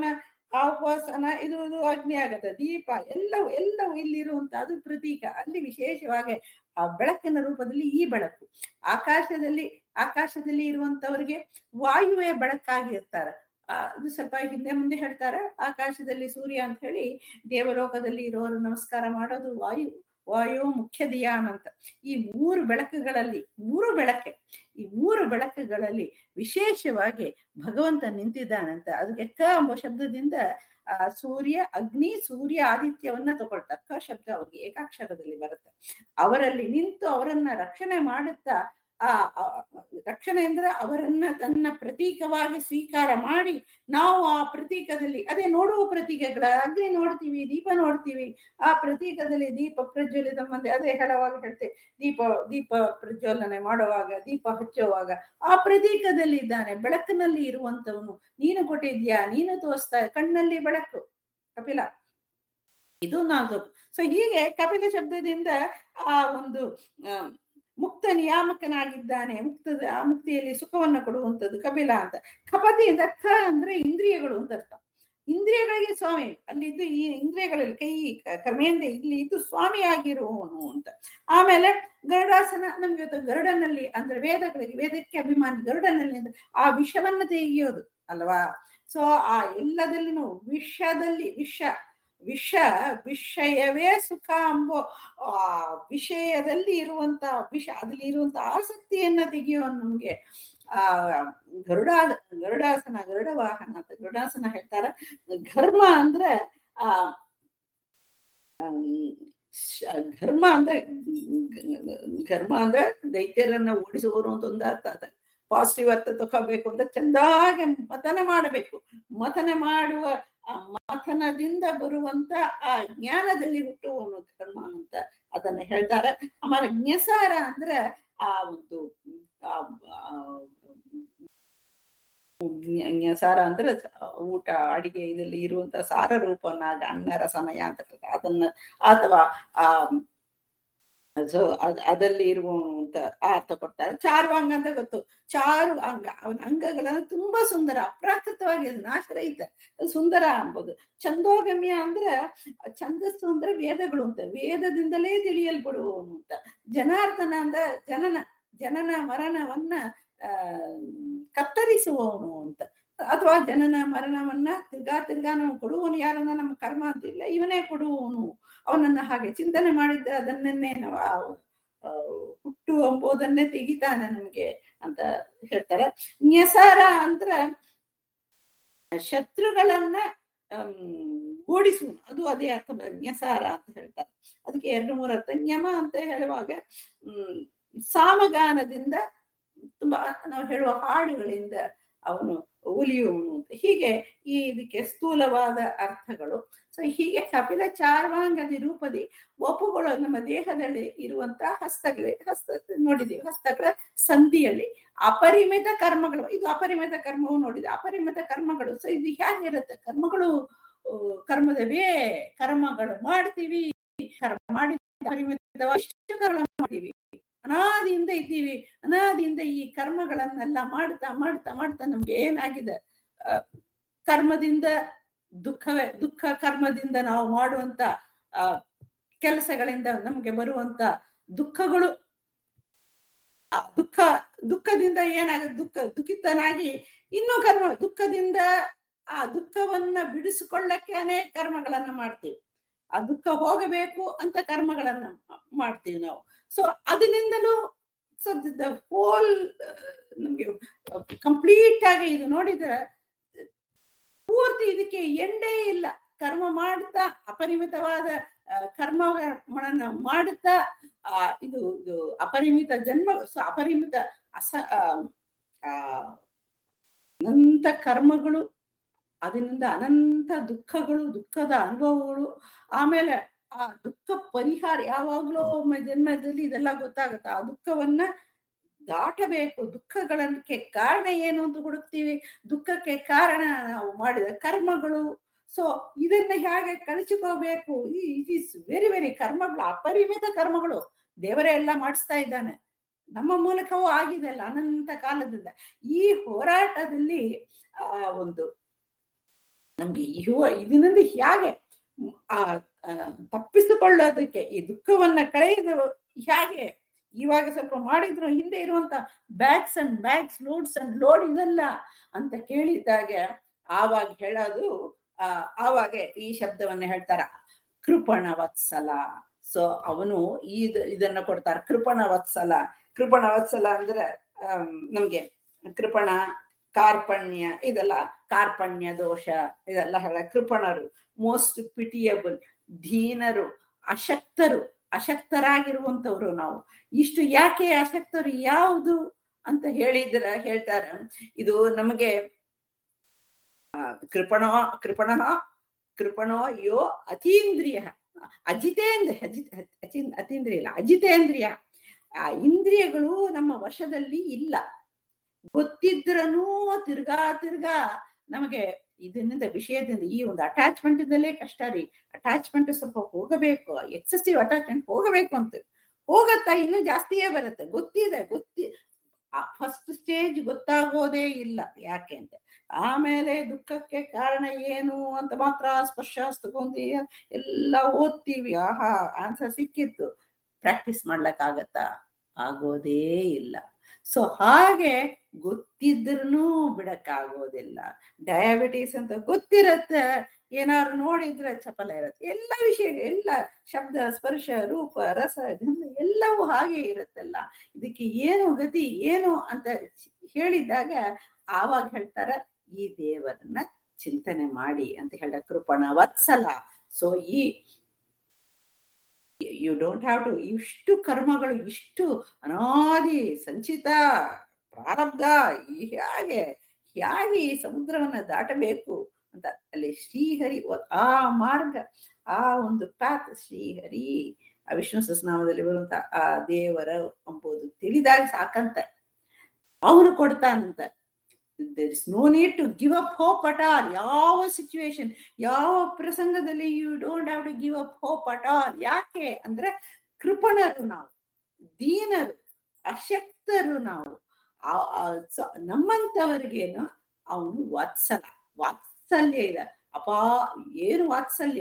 ಆ ಉಪಾಸನ ಇದು ಇದು ಅಗ್ನಿ ಆಗತ್ತೆ ದೀಪ ಎಲ್ಲವೂ ಎಲ್ಲವೂ ಇಲ್ಲಿರುವಂತ ಅದು ಪ್ರತೀಕ ಅಲ್ಲಿ ವಿಶೇಷವಾಗಿ ಆ ಬೆಳಕಿನ ರೂಪದಲ್ಲಿ ಈ ಬೆಳಕು ಆಕಾಶದಲ್ಲಿ ಆಕಾಶದಲ್ಲಿ ಇರುವಂತವರಿಗೆ ವಾಯುವೇ ಬೆಳಕಾಗಿರ್ತಾರೆ ಆ ಅದು ಸ್ವಲ್ಪ ಹಿಂದೆ ಮುಂದೆ ಹೇಳ್ತಾರೆ ಆಕಾಶದಲ್ಲಿ ಸೂರ್ಯ ಅಂತ ಹೇಳಿ ದೇವಲೋಕದಲ್ಲಿ ಇರೋರು ನಮಸ್ಕಾರ ಮಾಡೋದು ವಾಯು ವಾಯು ಮುಖ್ಯ ದಿಯಾನ್ ಅಂತ ಈ ಮೂರು ಬೆಳಕುಗಳಲ್ಲಿ ಮೂರು ಬೆಳಕೆ ಈ ಮೂರು ಬೆಳಕುಗಳಲ್ಲಿ ವಿಶೇಷವಾಗಿ ಭಗವಂತ ನಿಂತಿದ್ದಾನಂತ ಅದಕ್ಕೆ ಕ ಎಂಬ ಶಬ್ದದಿಂದ ಆ ಸೂರ್ಯ ಅಗ್ನಿ ಸೂರ್ಯ ಆದಿತ್ಯವನ್ನ ತಗೊಳ್ತಾರೆ ಕ ಶಬ್ದ ಅವ್ರಿಗೆ ಏಕಾಕ್ಷರದಲ್ಲಿ ಬರುತ್ತೆ ಅವರಲ್ಲಿ ನಿಂತು ಅವರನ್ನ ರಕ್ಷಣೆ ಮಾಡುತ್ತಾ ಆ ಆ, ರಕ್ಷಣೆ ಅಂದ್ರೆ ಅವರನ್ನ ತನ್ನ ಪ್ರತೀಕವಾಗಿ ಸ್ವೀಕಾರ ಮಾಡಿ ನಾವು ಆ ಪ್ರತೀಕದಲ್ಲಿ ಅದೇ ನೋಡುವ ಪ್ರತೀಕಗಳ ಅಗ್ನಿ ನೋಡ್ತೀವಿ ದೀಪ ನೋಡ್ತೀವಿ ಆ ಪ್ರತೀಕದಲ್ಲಿ ದೀಪ ಪ್ರಜ್ವಲಿತ ಮಂದಿ ಅದೇ ಹೇಳುವಾಗ ಹೇಳ್ತೇವೆ ದೀಪ ದೀಪ ಪ್ರಜ್ವಲನೆ ಮಾಡುವಾಗ ದೀಪ ಹಚ್ಚುವಾಗ ಆ ಪ್ರತೀಕದಲ್ಲಿ ಇದ್ದಾನೆ ಬೆಳಕಿನಲ್ಲಿ ಇರುವಂತವನು ನೀನು ಕೊಟ್ಟಿದ್ಯಾ ನೀನು ತೋರಿಸ್ತಾ ಕಣ್ಣಲ್ಲಿ ಬೆಳಕು ಕಪಿಲ ಇದು ನಾವು ಸೊ ಹೀಗೆ ಕಪಿಲ ಶಬ್ದದಿಂದ ಆ ಒಂದು ಆ, ಮುಕ್ತ ನಿಯಾಮಕನಾಗಿದ್ದಾನೆ ಮುಕ್ತದ ಆ ಮುಕ್ತಿಯಲ್ಲಿ ಸುಖವನ್ನ ಕೊಡುವಂಥದ್ದು ಕಪಿಲ ಅಂತ ಕಪತಿಯಿಂದ ಕ ಅಂದ್ರೆ ಇಂದ್ರಿಯಗಳು ಅಂತ ಅರ್ಥ ಇಂದ್ರಿಯಗಳಿಗೆ ಸ್ವಾಮಿ ಅಲ್ಲಿದ್ದು ಈ ಇಂದ್ರಿಯಗಳಲ್ಲಿ ಕೈ ಕ- ಕರ್ಮೇಂದ್ರ ಇಲ್ಲಿ ಇದ್ದು ಸ್ವಾಮಿ ಆಗಿರುವವನು ಅಂತ ಆಮೇಲೆ ಗರುಡಾಸನ ನಮ್ಗೆ ಗೊತ್ತು ಗರುಡನಲ್ಲಿ ಅಂದ್ರೆ ವೇದಗಳಿಗೆ ವೇದಕ್ಕೆ ಅಭಿಮಾನಿ ಗರುಡನಲ್ಲಿ ಅಂದ್ರೆ ಆ ವಿಷವನ್ನ ತೆಗೆಯೋದು ಅಲ್ವಾ ಸೊ ಆ ಎಲ್ಲದಲ್ಲಿನೂ ವಿಷದಲ್ಲಿ ವಿಷ ವಿಷ ವಿಷಯವೇ ಸುಖ ಎಂಬೋ ಆ ವಿಷಯದಲ್ಲಿ ಇರುವಂತ ವಿಷ ಅದ್ರಲ್ಲಿ ಇರುವಂತ ಆಸಕ್ತಿಯನ್ನ ತೆಗೆಯುವ ನಮ್ಗೆ ಆ ಗರುಡಾ ಗರುಡಾಸನ ಗರುಡ ವಾಹನ ಅಂತ ಗರುಡಾಸನ ಹೇಳ್ತಾರ ಘರ್ಮ ಅಂದ್ರೆ ಆ ಆಮ್, ಶ- ಘರ್ಮ ಅಂದ್ರೆ ಘರ್ಮ ಅಂದ್ರೆ ದೈತ್ಯರನ್ನ ಓಡಿಸುವವರು ಅಂತ ಒಂದು ಅರ್ಥ ಅದ ಪಾಸಿಟಿವ್ ಅರ್ಥ ತಗೋಬೇಕು ಅಂದ್ರೆ ಚಂದಾಗಿ ಮತನ ಮಾಡಬೇಕು ಮತನ ಮಾಡುವ ಆ ಮಥನದಿಂದ ಬರುವಂತ ಆ ಜ್ಞಾನದಲ್ಲಿ ಹುಟ್ಟುವವನು ಧರ್ಮ ಅಂತ ಅದನ್ನ ಹೇಳ್ತಾರೆ ಆಮೇಲೆ ಜ್ಞಸಾರ ಅಂದ್ರೆ ಆ ಒಂದು ಆ, ಆ, ಜ್ಞ- ಜ್ಞಸಾರ ಅಂದ್ರೆ ಊಟ ಅಡಿಗೆ ಇದರಲ್ಲಿ ಇರುವಂತ ಸಾರ ರೂಪನ ಅನ್ನ ರಸಮಯ ಅಂತ ಹೇಳ್ತಾರೆ. ಅದನ್ನ ಅಥವಾ ಆ ಸೊ ಅದ್ ಅದಲ್ಲಿ ಇರುವಂತ ಆ ಅರ್ಥ ಕೊಡ್ತಾರೆ ಚಾರುವಾಂಗ ಅಂತ ಗೊತ್ತು ಚಾರು ಅಂಗ ಅವನ ಅಂಗಗಳೆಲ್ಲ ತುಂಬಾ ಸುಂದರ ಅಪ್ರಾಕೃತವಾಗಿ ನಾಶರಹಿತ ಸುಂದರ ಅಂಬೋದು ಚಂದೋಗಮ್ಯ ಅಂದ್ರೆ ಛಂದಸ್ಸು ಅಂದ್ರೆ ವೇದಗಳು ಅಂತ ವೇದದಿಂದಲೇ ತಿಳಿಯಲ್ಪಡುವವನು ಅಂತ ಜನಾರ್ದನ ಅಂದ್ರೆ ಜನನ ಜನನ ಮರಣವನ್ನ ಆ ಕತ್ತರಿಸುವವನು ಅಂತ ಅಥವಾ ಜನನ ಮರಣವನ್ನ ತಿರ್ಗಾ ತಿರ್ಗಾ ನಾವು ಕೊಡುವವನು ಯಾರನ್ನ ನಮ್ಮ ಕರ್ಮ ಅಂತಿಲ್ಲ ಇವನೇ ಕೊಡುವವನು ಅವನನ್ನ ಹಾಗೆ ಚಿಂತನೆ ಮಾಡಿದ್ರೆ ಅದನ್ನೇ ನಾವು ಆ, ಆ, ಹುಟ್ಟು ಎಂಬುದನ್ನೇ ತೆಗಿತಾನೆ ನಮ್ಗೆ ಅಂತ ಹೇಳ್ತಾರೆ ನ್ಯಸಾರ ಅಂದ್ರ ಶತ್ರುಗಳನ್ನ ಆಮ್, ಓಡಿಸುವ ಅದು ಅದೇ ಅರ್ಥ ಬರುತ್ತೆ. ನ್ಯಸಾರ ಅಂತ ಹೇಳ್ತಾರೆ ಅದಕ್ಕೆ ಎರಡು ಮೂರು ಅರ್ಥ ನ್ಯಮ ಅಂತ ಹೇಳುವಾಗ ಹ್ಮ್ ಸಾಮಗಾನದಿಂದ ತುಂಬಾ ನಾವು ಹೇಳುವ ಹಾಡುಗಳಿಂದ ಅವನು ಒಲಿಯುವನು ಅಂತ ಹೀಗೆ ಈ ಇದಕ್ಕೆ ಸ್ಥೂಲವಾದ ಅರ್ಥಗಳು ಸೊ ಹೀಗೆ ಕಪಿಲ ಚಾರ್ವಾಂಗದ ರೂಪದಿ ಒಪ್ಪುಗಳು ನಮ್ಮ ದೇಹದಲ್ಲಿ ಇರುವಂತ ಹಸ್ತಗಳೇ ಹಸ್ತ ನೋಡಿದೀವಿ ಹಸ್ತಗಳ ಸಂಧಿಯಲ್ಲಿ ಅಪರಿಮಿತ ಕರ್ಮಗಳು ಇದು ಅಪರಿಮಿತ ಕರ್ಮವು ನೋಡಿದೆ ಅಪರಿಮಿತ ಕರ್ಮಗಳು ಸೊ ಇದು ಹೇಗಿರುತ್ತೆ ಕರ್ಮಗಳು ಆ, ಕರ್ಮದವೇ ಕರ್ಮಗಳು ಮಾಡ್ತೀವಿ ಕರ್ಮ ಮಾಡಿ ಅಪರಿಮಿತವಾಗಿ ಇಷ್ಟು ಕರ್ಮ ಮಾಡ್ತೀವಿ ಅನಾದಿಯಿಂದ ಇದ್ದೀವಿ ಅನಾದಿಯಿಂದ ಈ ಕರ್ಮಗಳನ್ನೆಲ್ಲ ಮಾಡ್ತಾ ಮಾಡ್ತಾ ಮಾಡ್ತಾ ನಮ್ಗೆ ಏನಾಗಿದೆ ಆ, ಕರ್ಮದಿಂದ ದುಃಖವೇ ದುಃಖ ಕರ್ಮದಿಂದ ನಾವು ಮಾಡುವಂತ ಆ ಕೆಲಸಗಳಿಂದ ನಮ್ಗೆ ಬರುವಂತ ದುಃಖಗಳು ಆ ದುಃಖ ದುಃಖದಿಂದ ಏನಾಗುತ್ತೆ ದುಃಖ ದುಃಖಿತನಾಗಿ ಇನ್ನೂ ಕರ್ಮ ದುಃಖದಿಂದ ಆ ದುಃಖವನ್ನ ಬಿಡಿಸಿಕೊಳ್ಳಕ್ಕೆ ಅನೇಕ ಕರ್ಮಗಳನ್ನ ಮಾಡ್ತೀವಿ ಆ ದುಃಖ ಹೋಗಬೇಕು ಅಂತ ಕರ್ಮಗಳನ್ನ ಮಾಡ್ತೀವಿ ನಾವು ಸೊ ಅದರಿಂದಲೂ ಸೊ ದ ಹೋಲ್ ನಮ್ಗೆ ಕಂಪ್ಲೀಟ್ ಆಗಿ ಇದು ನೋಡಿದ್ರೆ ಪೂರ್ತಿ ಇದಕ್ಕೆ ಎಂಡೇ ಇಲ್ಲ ಕರ್ಮ ಮಾಡುತ್ತಾ ಅಪರಿಮಿತವಾದ ಆ, ಕರ್ಮಗಳನ್ನ ಮಾಡುತ್ತಾ ಆ ಇದು ಇದು ಅಪರಿಮಿತ ಜನ್ಮ ಸೊ ಅಪರಿಮಿತ ಅಸ ಆ, ಆ, ಅನಂತ ಕರ್ಮಗಳು ಅದರಿಂದ ಅನಂತ ದುಃಖಗಳು ದುಃಖದ ಅನುಭವಗಳು ಆಮೇಲೆ ಆ ದುಃಖ ಪರಿಹಾರ ಯಾವಾಗ್ಲೂ ಒಮ್ಮೆ ಜನ್ಮದಲ್ಲಿ ಇದೆಲ್ಲ ಗೊತ್ತಾಗುತ್ತೆ ಆ ದುಃಖವನ್ನ ದಾಟಬೇಕು ದುಃಖಗಳಕ್ಕೆ ಕಾರಣ ಏನು ಅಂತ ಹುಡುಕ್ತೀವಿ ದುಃಖಕ್ಕೆ ಕಾರಣ ನಾವು ಮಾಡಿದ ಕರ್ಮಗಳು ಸೊ ಇದನ್ನ ಹೇಗೆ ಕಳಿಸಿಕೋಬೇಕು ಇಟ್ ಈಸ್ ವೆರಿ ವೆರಿ ಕರ್ಮಗಳು ಅಪರಿಮಿತ ಕರ್ಮಗಳು ದೇವರೇ ಎಲ್ಲ ಮಾಡಿಸ್ತಾ ಇದ್ದಾನೆ ನಮ್ಮ ಮೂಲಕವೂ ಆಗಿದೆ ಅಲ್ಲ ಅನಂತ ಕಾಲದಿಂದ ಈ ಹೋರಾಟದಲ್ಲಿ ಆ ಒಂದು ನಮ್ಗೆ ಇರುವ ಇದರಿಂದ ಹೇಗೆ ಆ ಆ, ತಪ್ಪಿಸಿಕೊಳ್ಳೋದಕ್ಕೆ ಈ ದುಃಖವನ್ನ ಕಳೆಯುವುದು ಹೇಗೆ ಇವಾಗ ಸ್ವಲ್ಪ ಮಾಡಿದ್ರು ಹಿಂದೆ ಇರುವಂತ bags and bags loads and load ಇದಲ್ಲ ಅಂತ ಕೇಳಿದಾಗ ಆವಾಗ ಹೇಳೋದು ಆ ಆವಾಗ ಈ ಶಬ್ದವನ್ನ ಹೇಳ್ತಾರ ಕೃಪಣ ವತ್ಸಲ ಸೊ ಅವನು ಇದ್ ಇದನ್ನ ಕೊಡ್ತಾರ ಕೃಪಣ ವತ್ಸಲ ಕೃಪಣ ವತ್ಸಲ ಅಂದ್ರೆ ಆಮ್, ನಮ್ಗೆ ಕೃಪಣ ಕಾರ್ಪಣ್ಯ ಇದೆಲ್ಲ ಕಾರ್ಪಣ್ಯ ದೋಷ ಇದೆಲ್ಲ ಹೇಳ ಕೃಪಣರು ಮೋಸ್ಟ್ ಪಿಟಿಯಬಲ್ ದೀನರು ಅಶಕ್ತರು ಅಶಕ್ತರಾಗಿರುವಂತವ್ರು ನಾವು ಇಷ್ಟು ಯಾಕೆ ಅಶಕ್ತರು ಯಾವುದು ಅಂತ ಹೇಳಿದ್ರ ಹೇಳ್ತಾರ ಇದು ನಮಗೆ ಆ, ಕೃಪಣೋ ಕೃಪಣ ಕೃಪಣೋ ಯೋ ಅತೀಂದ್ರಿಯ ಅಜಿತೇಂದ್ರ ಅಜಿತ್ ಅಚಿ- ಅತೀಂದ್ರಿಯ ಇಲ್ಲ ಅಜಿತೇಂದ್ರಿಯ ಆ ಇಂದ್ರಿಯಗಳು ನಮ್ಮ ವಶದಲ್ಲಿ ಇಲ್ಲ ಗೊತ್ತಿದ್ರನೂ ತಿರ್ಗಾ ತಿರ್ಗಾ ನಮಗೆ ಇದರಿಂದ ವಿಷಯದಿಂದ ಈ ಒಂದು ಅಟ್ಯಾಚ್ಮೆಂಟ್ ಇಂದಲೇ ಕಷ್ಟ ರೀ ಅಟ್ಯಾಚ್ಮೆಂಟ್ ಸ್ವಲ್ಪ ಹೋಗಬೇಕು ಎಕ್ಸೆಸಿವ್ ಅಟ್ಯಾಚ್ಮೆಂಟ್ ಹೋಗಬೇಕು ಅಂತ ಹೋಗತ್ತಾ ಇನ್ನೂ ಜಾಸ್ತಿಯೇ ಬರುತ್ತೆ ಗೊತ್ತಿದೆ ಗೊತ್ತಿ ಫಸ್ಟ್ ಸ್ಟೇಜ್ ಗೊತ್ತಾಗೋದೇ ಇಲ್ಲ ಯಾಕೆ ಅಂತ ಆಮೇಲೆ ದುಃಖಕ್ಕೆ ಕಾರಣ ಏನು ಅಂತ ಮಾತ್ರ ಸ್ಪರ್ಶ ತಗೊಂಡು ಎಲ್ಲ ಓದ್ತೀವಿ ಆಹಾ ಆನ್ಸರ್ ಸಿಕ್ಕಿತ್ತು ಪ್ರಾಕ್ಟೀಸ್ ಮಾಡ್ಲಕ್ಕಾಗತ್ತಾ ಆಗೋದೇ ಇಲ್ಲ ಸೊ ಹಾಗೆ ಗೊತ್ತಿದ್ರೂ ಬಿಡಕ್ಕಾಗೋದಿಲ್ಲ ಡಯಾಬಿಟೀಸ್ ಅಂತ ಗೊತ್ತಿರತ್ತೆ ಏನಾದ್ರು ನೋಡಿದ್ರೆ ಚಪಲ ಇರತ್ತೆ ಎಲ್ಲ ವಿಷಯ ಎಲ್ಲ ಶಬ್ದ ಸ್ಪರ್ಶ ರೂಪ ರಸ ಗಂಧ ಎಲ್ಲವೂ ಹಾಗೆ ಇರುತ್ತಲ್ಲ ಇದಕ್ಕೆ ಏನು ಗತಿ ಏನು ಅಂತ ಹೇಳಿದಾಗ ಆವಾಗ ಹೇಳ್ತಾರ ಈ ದೇವರನ್ನ ಚಿಂತನೆ ಮಾಡಿ ಅಂತ ಹೇಳ ಕೃಪಣ ವತ್ಸಲ ಸೊ ಈ ಯು ಡೋಂಟ್ ಹ್ಯಾವ್ ಟು ಇಷ್ಟು ಕರ್ಮಗಳು ಇಷ್ಟು ಅನಾದಿ ಸಂಚಿತ ಪ್ರಾರಬ್ಧ ಈ ಹೇಗೆ ಹೇಗೆ ಈ ಸಮುದ್ರವನ್ನ ದಾಟಬೇಕು ಅಂತ ಅಲ್ಲಿ ಶ್ರೀಹರಿ ಒ- ಆ ಮಾರ್ಗ ಆ ಒಂದು ಪ್ಯಾತ್ ಶ್ರೀಹರಿ ಆ ವಿಷ್ಣು ಸಹಸ್ರನಾಮದಲ್ಲಿ ಬರುವಂತ ಆ ದೇವರ ಎಂಬುದು ತಿಳಿದಾಗ ಸಾಕಂತ ಅವನು ಕೊಡ್ತಾನಂತ there is no need to give up hope at all ಯಾವ ಸಿಚುವೇಶನ್ ಯಾವ ಪ್ರಸಂಗದಲ್ಲಿ you don't have to give up hope at all ಯಾಕೆ ಅಂದ್ರೆ ಕೃಪಣರು ನಾವು ದೀನರು ಅಶಕ್ತರು ನಾವು ಆ- ಆ ಸ- ನಮ್ಮಂತವರಿಗೇನು ಅವನು ವಾತ್ಸಲ ವಾತ್ಸಲ್ಯ ಇದೆ ಅಪಾ ಏನು ವಾತ್ಸಲ್ಯ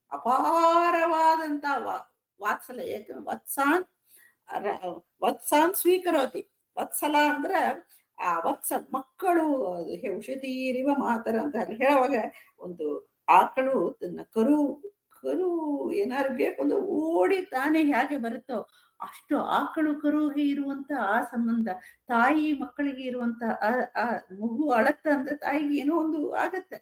ಅಪಾರವಾದಂತ ವಾ- ವಾತ್ಸಲ್ಯ ಏಕೆ ವತ್ಸಾನ್ ರ- ವತ್ಸಾನ್ ಸ್ವೀಕರೋತಿ ವತ್ಸಲ ಅಂದ್ರ ಆ ವತ್ಸ ಮಕ್ಕಳು ಅದು ಹೆ- ಉಷತೀರಿವ ಮಾತರ ಅಂತ ಅಲ್ಲಿ ಹೇಳುವಾಗ ಒಂದು ಆಕಳು ತನ್ನ ಕರು ಕರು ಏನಾದ್ರು ಬೇಕು ಅಂದ್ರೆ ಓಡಿ ತಾನೇ ಹೇಗೆ ಬರುತ್ತೋ ಅಷ್ಟು ಆಕಳು ಕರುಗೆ ಇರುವಂತ ಆ ಸಂಬಂಧ ತಾಯಿ ಮಕ್ಕಳಿಗೆ ಇರುವಂತ ಆ ಆ ಮಗು ಅಳತ್ತ ಅಂದ್ರೆ ತಾಯಿಗೆ ಏನೋ ಒಂದು ಆಗತ್ತೆ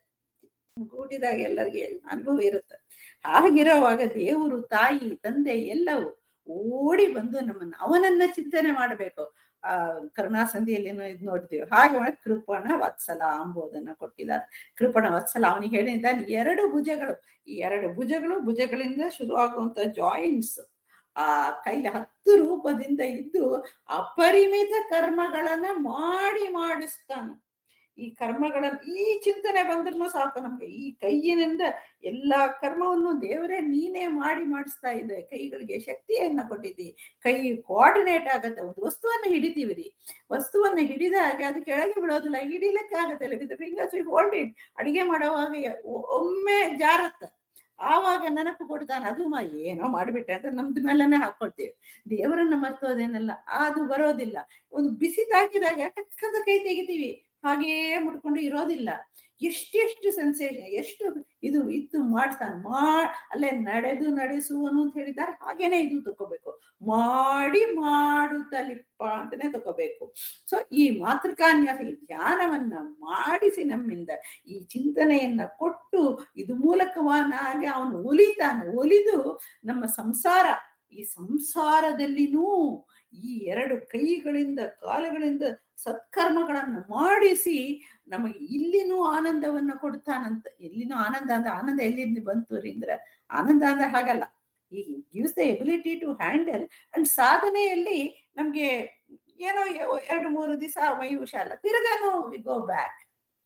ಕೂಡಿದಾಗ ಎಲ್ಲರಿಗೆ ಅನುಭವ ಇರುತ್ತೆ ಹಾಗಿರುವಾಗ ದೇವರು ತಾಯಿ ತಂದೆ ಎಲ್ಲವೂ ಓಡಿ ಬಂದು ನಮ್ಮನ್ನ ಅವನನ್ನ ಚಿಂತನೆ ಮಾಡಬೇಕು ಆ ಕರುಣಾಸಂಧಿಯಲ್ಲಿ ಇದು ನೋಡ್ತೀವಿ ಹಾಗೆ ಮಾಡಿ ಕೃಪಣ ವತ್ಸಲ ಅಂಬೋದನ್ನ ಕೊಟ್ಟಿದ್ದಾರೆ ಕೃಪಣ ವತ್ಸಲ ಅವನಿಗೆ ಹೇಳಿದ್ದಾನೆ ಎರಡು ಭುಜಗಳು ಈ ಎರಡು ಭುಜಗಳು ಭುಜಗಳಿಂದ ಶುರುವಾಗುವಂತ ಜಾಯಿಂಟ್ಸ್ ಆ ಕೈಲಿ ಹತ್ತು ರೂಪದಿಂದ ಇದ್ದು ಅಪರಿಮಿತ ಕರ್ಮಗಳನ್ನ ಮಾಡಿ ಮಾಡಿಸ್ತಾನೆ ಈ ಕರ್ಮಗಳನ್ನ ಈ ಚಿಂತನೆ ಬಂದ್ರೂ ಸಾಕು ನಮ್ಗೆ ಈ ಕೈಯಿನಿಂದ ಎಲ್ಲಾ ಕರ್ಮವನ್ನು ದೇವರೇ ನೀನೇ ಮಾಡಿ ಮಾಡಿಸ್ತಾ ಇದೆ ಕೈಗಳಿಗೆ ಶಕ್ತಿಯನ್ನ ಕೊಟ್ಟಿದ್ದಿ ಕೈ ಕೋಆರ್ಡಿನೇಟ್ ಆಗತ್ತೆ ಒಂದು ವಸ್ತುವನ್ನ ಹಿಡಿತೀವಿ ರೀ ವಸ್ತುವನ್ನ ಹಿಡಿದಾಗ ಅದು ಕೆಳಗೆ ಬಿಡೋದಿಲ್ಲ ಹಿಡಿಲಿಕ್ಕೆ ಆಗತ್ತೆ ವಿತ್ ಫಿಂಗರ್ಸ್ ಹೋಲ್ಡ್ ಇಟ್ ಅಡಿಗೆ ಮಾಡುವಾಗ ಒ- ಒಮ್ಮೆ ಜಾರತ್ತ ಆವಾಗ ನೆನಪು ಕೊಡ್ತಾನೆ ಅದು ಮಾ ಏನೋ ಮಾಡ್ಬಿಟ್ಟೆ ಅಂತ ನಮ್ದು ಮೇಲೆನೆ ಹಾಕೊಳ್ತೀವಿ ದೇವರನ್ನ ಮರ್ತೋದೇನಲ್ಲ ಅದು ಬರೋದಿಲ್ಲ ಒಂದು ಬಿಸಿ ತಾಕಿದಾಗ ಟಕ್ಕದ ಕೈ ತೆಗಿತೀವಿ ಹಾಗೇ ಮುಟ್ಕೊಂಡು ಇರೋದಿಲ್ಲ ಎಷ್ಟೆಷ್ಟು ಸೆನ್ಸೇಷನ್ ಎಷ್ಟು ಇದು ಇತ್ತು ಮಾಡ್ತಾನೆ ಮಾ ಅಲ್ಲೇ ನಡೆದು ನಡೆಸುವನು ಅಂತ ಹೇಳಿದ್ದಾರೆ ಹಾಗೇನೆ ಇದು ತಗೋಬೇಕು ಮಾಡಿ ಮಾಡುತ್ತಲಿಪ್ಪ ಅಂತಾನೆ ತಗೋಬೇಕು ಸೊ ಈ ಮಾತೃಕಾನ್ಯಾಸ ಈ ಧ್ಯಾನವನ್ನ ಮಾಡಿಸಿ ನಮ್ಮಿಂದ ಈ ಚಿಂತನೆಯನ್ನ ಕೊಟ್ಟು ಇದು ಮೂಲಕವನಾಗಿ ಅವನು ಒಲಿತಾನೆ ಒಲಿದು ನಮ್ಮ ಸಂಸಾರ ಈ ಸಂಸಾರದಲ್ಲಿನೂ ಈ ಎರಡು ಕೈಗಳಿಂದ ಕಾಲುಗಳಿಂದ ಸತ್ಕರ್ಮಗಳನ್ನ ಮಾಡಿಸಿ ನಮಗೆ ಇಲ್ಲಿನೂ ಆನಂದವನ್ನ ಕೊಡ್ತಾನಂತ ಎಲ್ಲಿನೂ ಆನಂದ ಅಂದ್ರೆ ಆನಂದ ಎಲ್ಲಿಂದ ಬಂತು ರೀ ಅಂದ್ರೆ ಆನಂದ ಅಂದ್ರೆ ಹಾಗಲ್ಲ ಈ gives the ability to handle and ಸಾಧನೆಯಲ್ಲಿ ನಮ್ಗೆ ಏನೋ ಎ- ಎರಡು ಮೂರು ದಿವಸ ಮೈ ಹುಷಾರಲ್ಲ ತಿರ್ಗಾನು ಗೋ ಬ್ಯಾಕ್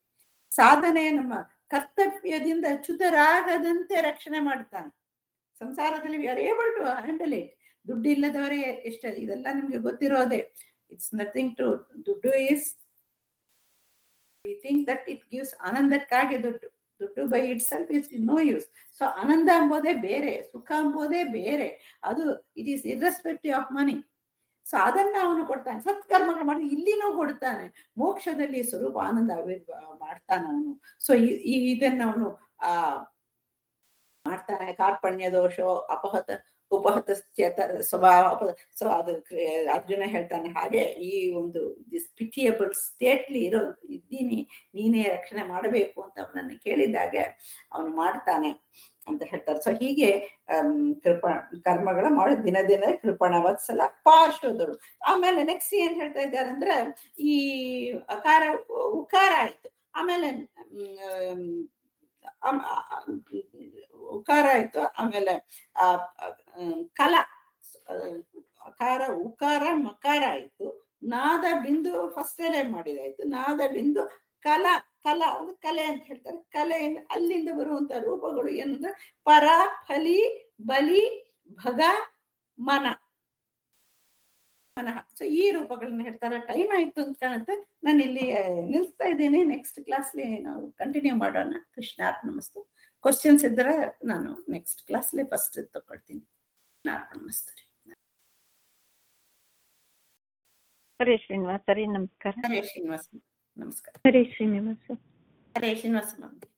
ಸಾಧನೆ ನಮ್ಮ ಕರ್ತವ್ಯದಿಂದ ಚ್ಯುತರಾಗದಂತೆ ರಕ್ಷಣೆ ಮಾಡ್ತಾನೆ ಸಂಸಾರದಲ್ಲಿ we are able to handle it ದುಡ್ಡು ಇಲ್ಲದವರೇ ಎಷ್ಟ ಇದೆಲ್ಲ ನಿಮ್ಗೆ ಗೊತ್ತಿರೋದೆ ಇಟ್ಸ್ ನಥಿಂಗ್ ಟು ದುಡ್ಡು is we think that it gives ಆನಂದಕ್ಕಾಗಿ ದುಡ್ಡು ದುಡ್ಡು ದುಡ್ಡು by itself is no use so ಆನಂದ ಎಂಬುದೇ ಬೇರೆ ಸುಖ ಎಂಬುದೇ ಬೇರೆ ಅದು it is irrespective of money so ಅದನ್ನ ಅವನು ಕೊಡ್ತಾನೆ ಸತ್ಕರ್ಮಗಳು ಮಾಡಿ ಇಲ್ಲಿನೂ ಕೊಡ್ತಾನೆ ಮೋಕ್ಷದಲ್ಲಿ ಸ್ವರೂಪ ಆನಂದ ಆವಿರ್ಭಾವ ಮಾಡ್ತಾನೆ ಅವನು ಸೊ ಈ ಇದನ್ನ ಅವನು ಆ ಮಾಡ್ತಾನೆ ಕಾರ್ಪಣ್ಯ ದೋಷ ಅಪಹತ ಉಪಹತ ಚೇತ ಸ್ವಭಾವ ಸೊ ಅದು ಕ್ರಿ- ಅರ್ಜುನ ಹೇಳ್ತಾನೆ ಹಾಗೆ ಈ ಒಂದು ದಿಸ್ ಪಿಟಿಯಬಲ್ ಸ್ಟೇಟ್ಲಿ ಇರೋ ಇದ್ದೀನಿ ನೀನೇ ರಕ್ಷಣೆ ಮಾಡಬೇಕು ಅಂತ ಅವನನ್ನು ಕೇಳಿದಾಗ ಅವನು ಮಾಡ್ತಾನೆ ಅಂತ ಹೇಳ್ತಾರೆ ಸೊ ಹೀಗೆ ಅಮ್, ಕೃಪ ಕರ್ಮಗಳ ಮಾಡಿ ದಿನ ದಿನ ಕೃಪಣ ವತ್ಸಲ ಪಾರ್ಶ್ವದಳು ಆಮೇಲೆ ನೆಕ್ಸ್ಟ್ ಏನ್ ಹೇಳ್ತಾ ಇದ್ದಾರೆ ಅಂದ್ರೆ ಈ ಅಕಾರ ಉಕಾರ ಆಯ್ತು ಆಮೇಲೆ ಮ್, ಅಮ್, ಆ, ಆ, ಉಕಾರ ಆಯ್ತು ಆಮೇಲೆ ಆ ಆ, ಕಲ ಅಕಾರ ಉಕಾರ ಮಕಾರ ಆಯ್ತು ನಾದ ಬಿಂದು ಫಸ್ಟ್ ಅಲ್ಲೇ ಮಾಡಿದಾಯ್ತು ನಾದ ಬಿಂದು ಕಲ ಕಲ ಅದು ಕಲೆ ಅಂತ ಹೇಳ್ತಾರೆ ಕಲೆಯಿಂದ ಅಲ್ಲಿಂದ ಬರುವಂತ ರೂಪಗಳು ಏನಂದ್ರೆ ಪರ ಫಲಿ ಬಲಿ ಭಗ ಮನ ಮನಃ ಸೊ ಈ ರೂಪಗಳನ್ನ ಹೇಳ್ತಾರೆ ಟೈಮ್ ಆಯ್ತು ಅಂತ ಕಾಣುತ್ತೆ ನಾನು ಇಲ್ಲಿ ಆ, ನಿಲ್ಸ್ತಾ ಇದ್ದೀನಿ ನೆಕ್ಸ್ಟ್ ಕ್ಲಾಸ್ಲಿ ನಾವು ಕಂಟಿನ್ಯೂ ಮಾಡೋಣ ಕೃಷ್ಣಾರ್ಥ ನಮಸ್ತು ಕ್ವಶನ್ಸ್ ಇದ್ರೆ ನಾನು ನೆಕ್ಸ್ಟ್ ಕ್ಲಾಸ್ಲಿ ಫಸ್ಟ್ ತಗೊಳ್ತೀನಿ ಕೃಷ್ಣಾರ್ಥ ನಮಸ್ತೆ ಹರೇ ಶ್ರೀನಿವಾಸ ಹರೇ ನಮಸ್ಕಾರ ಹರೇ ಶ್ರೀನಿವಾಸ ನಮಸ್ಕಾರ ಹರೇ ಶ್ರೀನಿವಾಸ ಹರೇ ಶ್ರೀನಿವಾಸ ನಮಸ್ತೆ